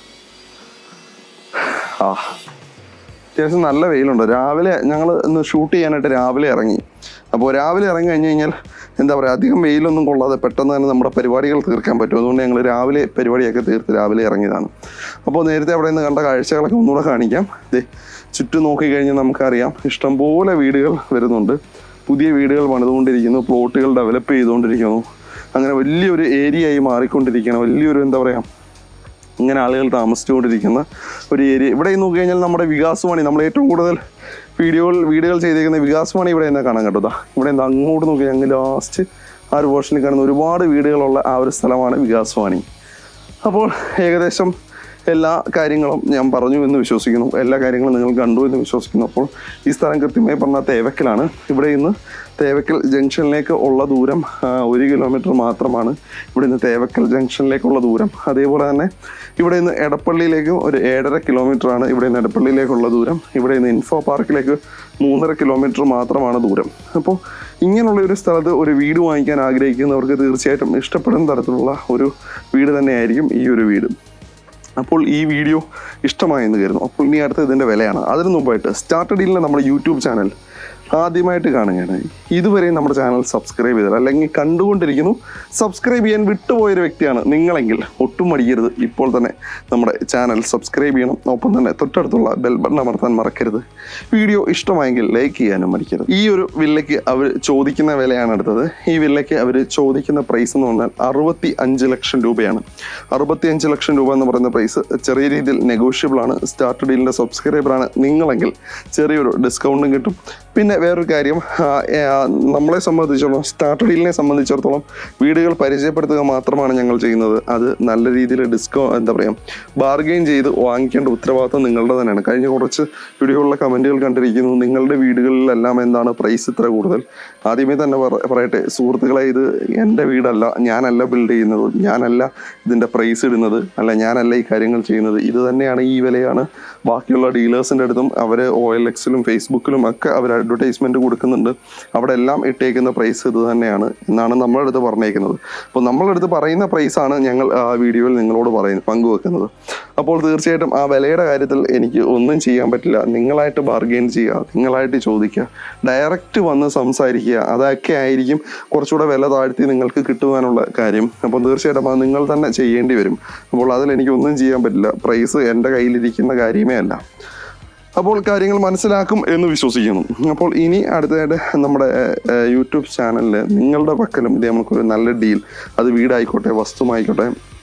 ആ അത്യാവശ്യം നല്ല വെയിലുണ്ട് രാവിലെ ഞങ്ങൾ ഇന്ന് ഷൂട്ട് ചെയ്യാനായിട്ട് രാവിലെ ഇറങ്ങി അപ്പോൾ രാവിലെ ഇറങ്ങി കഴിഞ്ഞ് കഴിഞ്ഞാൽ എന്താ പറയുക അധികം വെയിലൊന്നും കൊള്ളാതെ പെട്ടെന്ന് തന്നെ നമ്മുടെ പരിപാടികൾ തീർക്കാൻ പറ്റും അതുകൊണ്ട് ഞങ്ങൾ രാവിലെ പരിപാടിയൊക്കെ തീർത്ത് രാവിലെ ഇറങ്ങിയതാണ് അപ്പോൾ നേരത്തെ അവിടെ നിന്ന് കണ്ട കാഴ്ചകളൊക്കെ ഒന്നുകൂടെ കാണിക്കാം ദേ ചുറ്റും നോക്കിക്കഴിഞ്ഞാൽ നമുക്കറിയാം ഇഷ്ടംപോലെ വീടുകൾ വരുന്നുണ്ട് പുതിയ വീടുകൾ പണിതുകൊണ്ടിരിക്കുന്നു പ്ലോട്ടുകൾ ഡെവലപ്പ് ചെയ്തുകൊണ്ടിരിക്കുന്നു അങ്ങനെ വലിയൊരു ഏരിയ ആയി മാറിക്കൊണ്ടിരിക്കുകയാണ് വലിയൊരു എന്താ പറയുക ഇങ്ങനെ ആളുകൾ താമസിച്ചുകൊണ്ടിരിക്കുന്ന ഒരു ഏരിയ ഇവിടെ നോക്കി കഴിഞ്ഞാൽ നമ്മുടെ വികാസവാണി നമ്മൾ ഏറ്റവും കൂടുതൽ വീഡിയോകൾ വീഡിയോകൾ ചെയ്തേക്കുന്ന വികാസവാണി ഇവിടെ തന്നെ കാണാൻ കേട്ടോ ദാ ഇവിടെ എന്താ അങ്ങോട്ട് നോക്കി അങ്ങ് ലാസ്റ്റ് ആ ഒരു പോർഷനിൽ കാണുന്ന ഒരുപാട് വീടുകളുള്ള ആ ഒരു സ്ഥലമാണ് വികാസവാണി അപ്പോൾ ഏകദേശം എല്ലാ കാര്യങ്ങളും ഞാൻ പറഞ്ഞു എന്ന് വിശ്വസിക്കുന്നു എല്ലാ കാര്യങ്ങളും നിങ്ങൾ കണ്ടു എന്ന് വിശ്വസിക്കുന്നു അപ്പോൾ ഈ സ്ഥലം കൃത്യമായി പറഞ്ഞാൽ തേവക്കലാണ് ഇവിടെ നിന്ന് തേവക്കൽ ജംഗ്ഷനിലേക്ക് ഉള്ള ദൂരം ആ, ഒരു കിലോമീറ്റർ മാത്രമാണ് ഇവിടെ നിന്ന് തേവക്കൽ ജംഗ്ഷനിലേക്കുള്ള ദൂരം അതേപോലെ തന്നെ ഇവിടെ നിന്ന് എടപ്പള്ളിയിലേക്ക് ഒരു ഏഴര കിലോമീറ്റർ ആണ് ഇവിടെ നിന്ന് എടപ്പള്ളിയിലേക്കുള്ള ദൂരം ഇവിടെ നിന്ന് ഇൻഫോ പാർക്കിലേക്ക് മൂന്നര കിലോമീറ്റർ മാത്രമാണ് ദൂരം അപ്പോൾ ഇങ്ങനെയുള്ള ഒരു സ്ഥലത്ത് ഒരു വീട് വാങ്ങിക്കാൻ ആഗ്രഹിക്കുന്നവർക്ക് തീർച്ചയായിട്ടും ഇഷ്ടപ്പെടുന്ന തരത്തിലുള്ള ഒരു വീട് തന്നെയായിരിക്കും ഈ ഒരു വീട് അപ്പോൾ ഈ വീഡിയോ ഇഷ്ടമായെന്ന് കരുതുന്നു അപ്പോൾ ഇനി അടുത്ത ഇതിൻ്റെ വിലയാണ് അതിന് മുമ്പായിട്ട് സ്റ്റാർട്ട് ഡീലിലെ നമ്മുടെ യൂട്യൂബ് ചാനൽ ആദ്യമായിട്ട് കാണുകയാണ് ഇതുവരെ നമ്മുടെ ചാനൽ സബ്സ്ക്രൈബ് ചെയ്തില്ല അല്ലെങ്കിൽ കണ്ടുകൊണ്ടിരിക്കുന്നു സബ്സ്ക്രൈബ് ചെയ്യാൻ വിട്ടുപോയൊരു വ്യക്തിയാണ് നിങ്ങളെങ്കിൽ ഒട്ടും മടിക്കരുത് ഇപ്പോൾ തന്നെ നമ്മുടെ ചാനൽ സബ്സ്ക്രൈബ് ചെയ്യണം ഒപ്പം തന്നെ തൊട്ടടുത്തുള്ള ബെൽ ബട്ടൺ അമർത്താൻ മറക്കരുത് വീഡിയോ ഇഷ്ടമായെങ്കിൽ ലൈക്ക് ചെയ്യാനും മടിക്കരുത് ഈ ഒരു വില്ലയ്ക്ക് അവർ ചോദിക്കുന്ന വിലയാണ് എടുത്തത് ഈ വില്ലയ്ക്ക് അവർ ചോദിക്കുന്ന പ്രൈസ് എന്ന് പറഞ്ഞാൽ അറുപത്തി അഞ്ച് ലക്ഷം രൂപയാണ് അറുപത്തി അഞ്ച് ലക്ഷം രൂപ എന്ന് പറയുന്ന പ്രൈസ് ചെറിയ രീതിയിൽ നെഗോഷ്യബിൾ ആണ് സ്റ്റാർട്ട് ഡീലിൻ്റെ സബ്സ്ക്രൈബറാണ് നിങ്ങളെങ്കിൽ ചെറിയൊരു ഡിസ്കൗണ്ടും കിട്ടും പിന്നെ വേറൊരു കാര്യം ആ, ആ, നമ്മളെ സംബന്ധിച്ചിടത്തോളം സ്റ്റാർട്ട് ഡീലിനെ സംബന്ധിച്ചിടത്തോളം വീടുകൾ പരിചയപ്പെടുത്തുക മാത്രമാണ് ഞങ്ങൾ ചെയ്യുന്നത് അത് നല്ല രീതിയിൽ ഡിസ്കൗ എന്താ പറയുക ബാർഗെയിൻ ചെയ്ത് വാങ്ങിക്കേണ്ട ഉത്തരവാദിത്വം നിങ്ങളുടെ തന്നെയാണ് കഴിഞ്ഞ കുറച്ച് വീഡിയോകളിലെ കമൻറ്റുകൾ കണ്ടിരിക്കുന്നു നിങ്ങളുടെ വീടുകളിലെല്ലാം എന്താണ് പ്രൈസ് ഇത്ര കൂടുതൽ ആദ്യമേ തന്നെ പറ- പറയട്ടെ സുഹൃത്തുക്കളെ ഇത് എൻ്റെ വീടല്ല ഞാനല്ല ബിൽഡ് ചെയ്യുന്നത് ഞാനല്ല ഇതിൻ്റെ പ്രൈസ് ഇടുന്നത് അല്ല ഞാനല്ല ഈ കാര്യങ്ങൾ ചെയ്യുന്നത് ഇത് തന്നെയാണ് ഈ വിലയാണ് ബാക്കിയുള്ള ഡീലേഴ്സിൻ്റെ അടുത്തും അവർ ഒ എൽ എക്സിലും ഫേസ്ബുക്കിലും ഒക്കെ അവർ അഡ്വർടൈസ്മെൻറ്റ് കൊടുക്കുന്നുണ്ട് അവിടെ എല്ലാം ഇട്ടേക്കുന്ന പ്രൈസ് ഇത് തന്നെയാണ് എന്നാണ് നമ്മളെ അടുത്ത് പറഞ്ഞേക്കുന്നത് അപ്പോൾ നമ്മളെ അടുത്ത് പറയുന്ന പ്രൈസാണ് ഞങ്ങൾ ആ വീഡിയോയിൽ നിങ്ങളോട് പറയുന്നത് പങ്കുവെക്കുന്നത് അപ്പോൾ തീർച്ചയായിട്ടും ആ വിലയുടെ കാര്യത്തിൽ എനിക്ക് ഒന്നും ചെയ്യാൻ പറ്റില്ല നിങ്ങളായിട്ട് ബാർഗെയിൻ ചെയ്യുക നിങ്ങളായിട്ട് ചോദിക്കുക ഡയറക്റ്റ് വന്ന് സംസാരിക്കുക അതൊക്കെ ആയിരിക്കും കുറച്ചുകൂടെ വില താഴ്ത്തി നിങ്ങൾക്ക് കിട്ടുവാനുള്ള കാര്യം അപ്പോൾ തീർച്ചയായിട്ടും അത് നിങ്ങൾ തന്നെ ചെയ്യേണ്ടി വരും അപ്പോൾ അതിൽ എനിക്ക് ഒന്നും ചെയ്യാൻ പറ്റില്ല പ്രൈസ് എൻ്റെ കയ്യിലിരിക്കുന്ന കാര്യമേ അല്ല അപ്പോൾ കാര്യങ്ങൾ മനസ്സിലാക്കും എന്ന് വിശ്വസിക്കുന്നു അപ്പോൾ ഇനി അടുത്തതായിട്ട് നമ്മുടെ ഏഹ്, യൂട്യൂബ് ചാനലിൽ നിങ്ങളുടെ പക്കലും ഇതേ നമുക്കൊരു നല്ല ഡീൽ അത് വീടായിക്കോട്ടെ വസ്തുവായിക്കോട്ടെ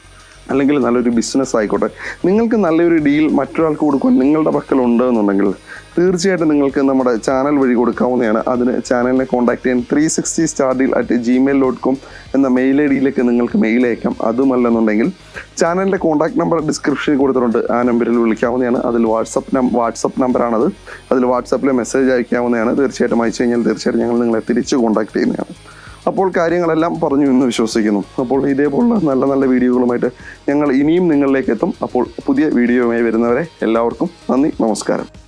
അല്ലെങ്കിൽ നല്ലൊരു ബിസിനസ് ആയിക്കോട്ടെ നിങ്ങൾക്ക് നല്ലൊരു ഡീൽ മറ്റൊരാൾക്ക് കൊടുക്കുവാൻ നിങ്ങളുടെ പക്കലുണ്ട് എന്നുണ്ടെങ്കിൽ തീർച്ചയായിട്ടും നിങ്ങൾക്ക് നമ്മുടെ ചാനൽ വഴി കൊടുക്കാവുന്നതാണ് അതിന് ചാനലിനെ കോൺടാക്ട് ചെയ്യാൻ three sixty star deal at Gmail dot com എന്ന മെയിൽ ഐ ഡിയിലേക്ക് നിങ്ങൾക്ക് മെയിൽ അയക്കാം അതുമല്ലെന്നുണ്ടെങ്കിൽ ചാനലിൻ്റെ കോൺടാക്ട് നമ്പർ ഡിസ്ക്രിപ്ഷനിൽ കൊടുത്തിട്ടുണ്ട് ആ നമ്പറിൽ വിളിക്കാവുന്നതാണ് അതിൽ വാട്സപ്പ് നം വാട്സപ്പ് നമ്പറാണത് അതിൽ വാട്സപ്പിൽ മെസ്സേജ് അയക്കാവുന്നതാണ് തീർച്ചയായിട്ടും അയച്ചു കഴിഞ്ഞാൽ തീർച്ചയായിട്ടും ഞങ്ങൾ നിങ്ങളെ തിരിച്ച് കോൺടാക്ട് ചെയ്യുന്നതാണ് അപ്പോൾ കാര്യങ്ങളെല്ലാം പറഞ്ഞു എന്ന് വിശ്വസിക്കുന്നു അപ്പോൾ ഇതേപോലുള്ള നല്ല നല്ല വീഡിയോകളുമായിട്ട് ഞങ്ങൾ ഇനിയും നിങ്ങളിലേക്ക് എത്തും അപ്പോൾ പുതിയ വീഡിയോയുമായി വരുന്നവരെ എല്ലാവർക്കും നന്ദി നമസ്കാരം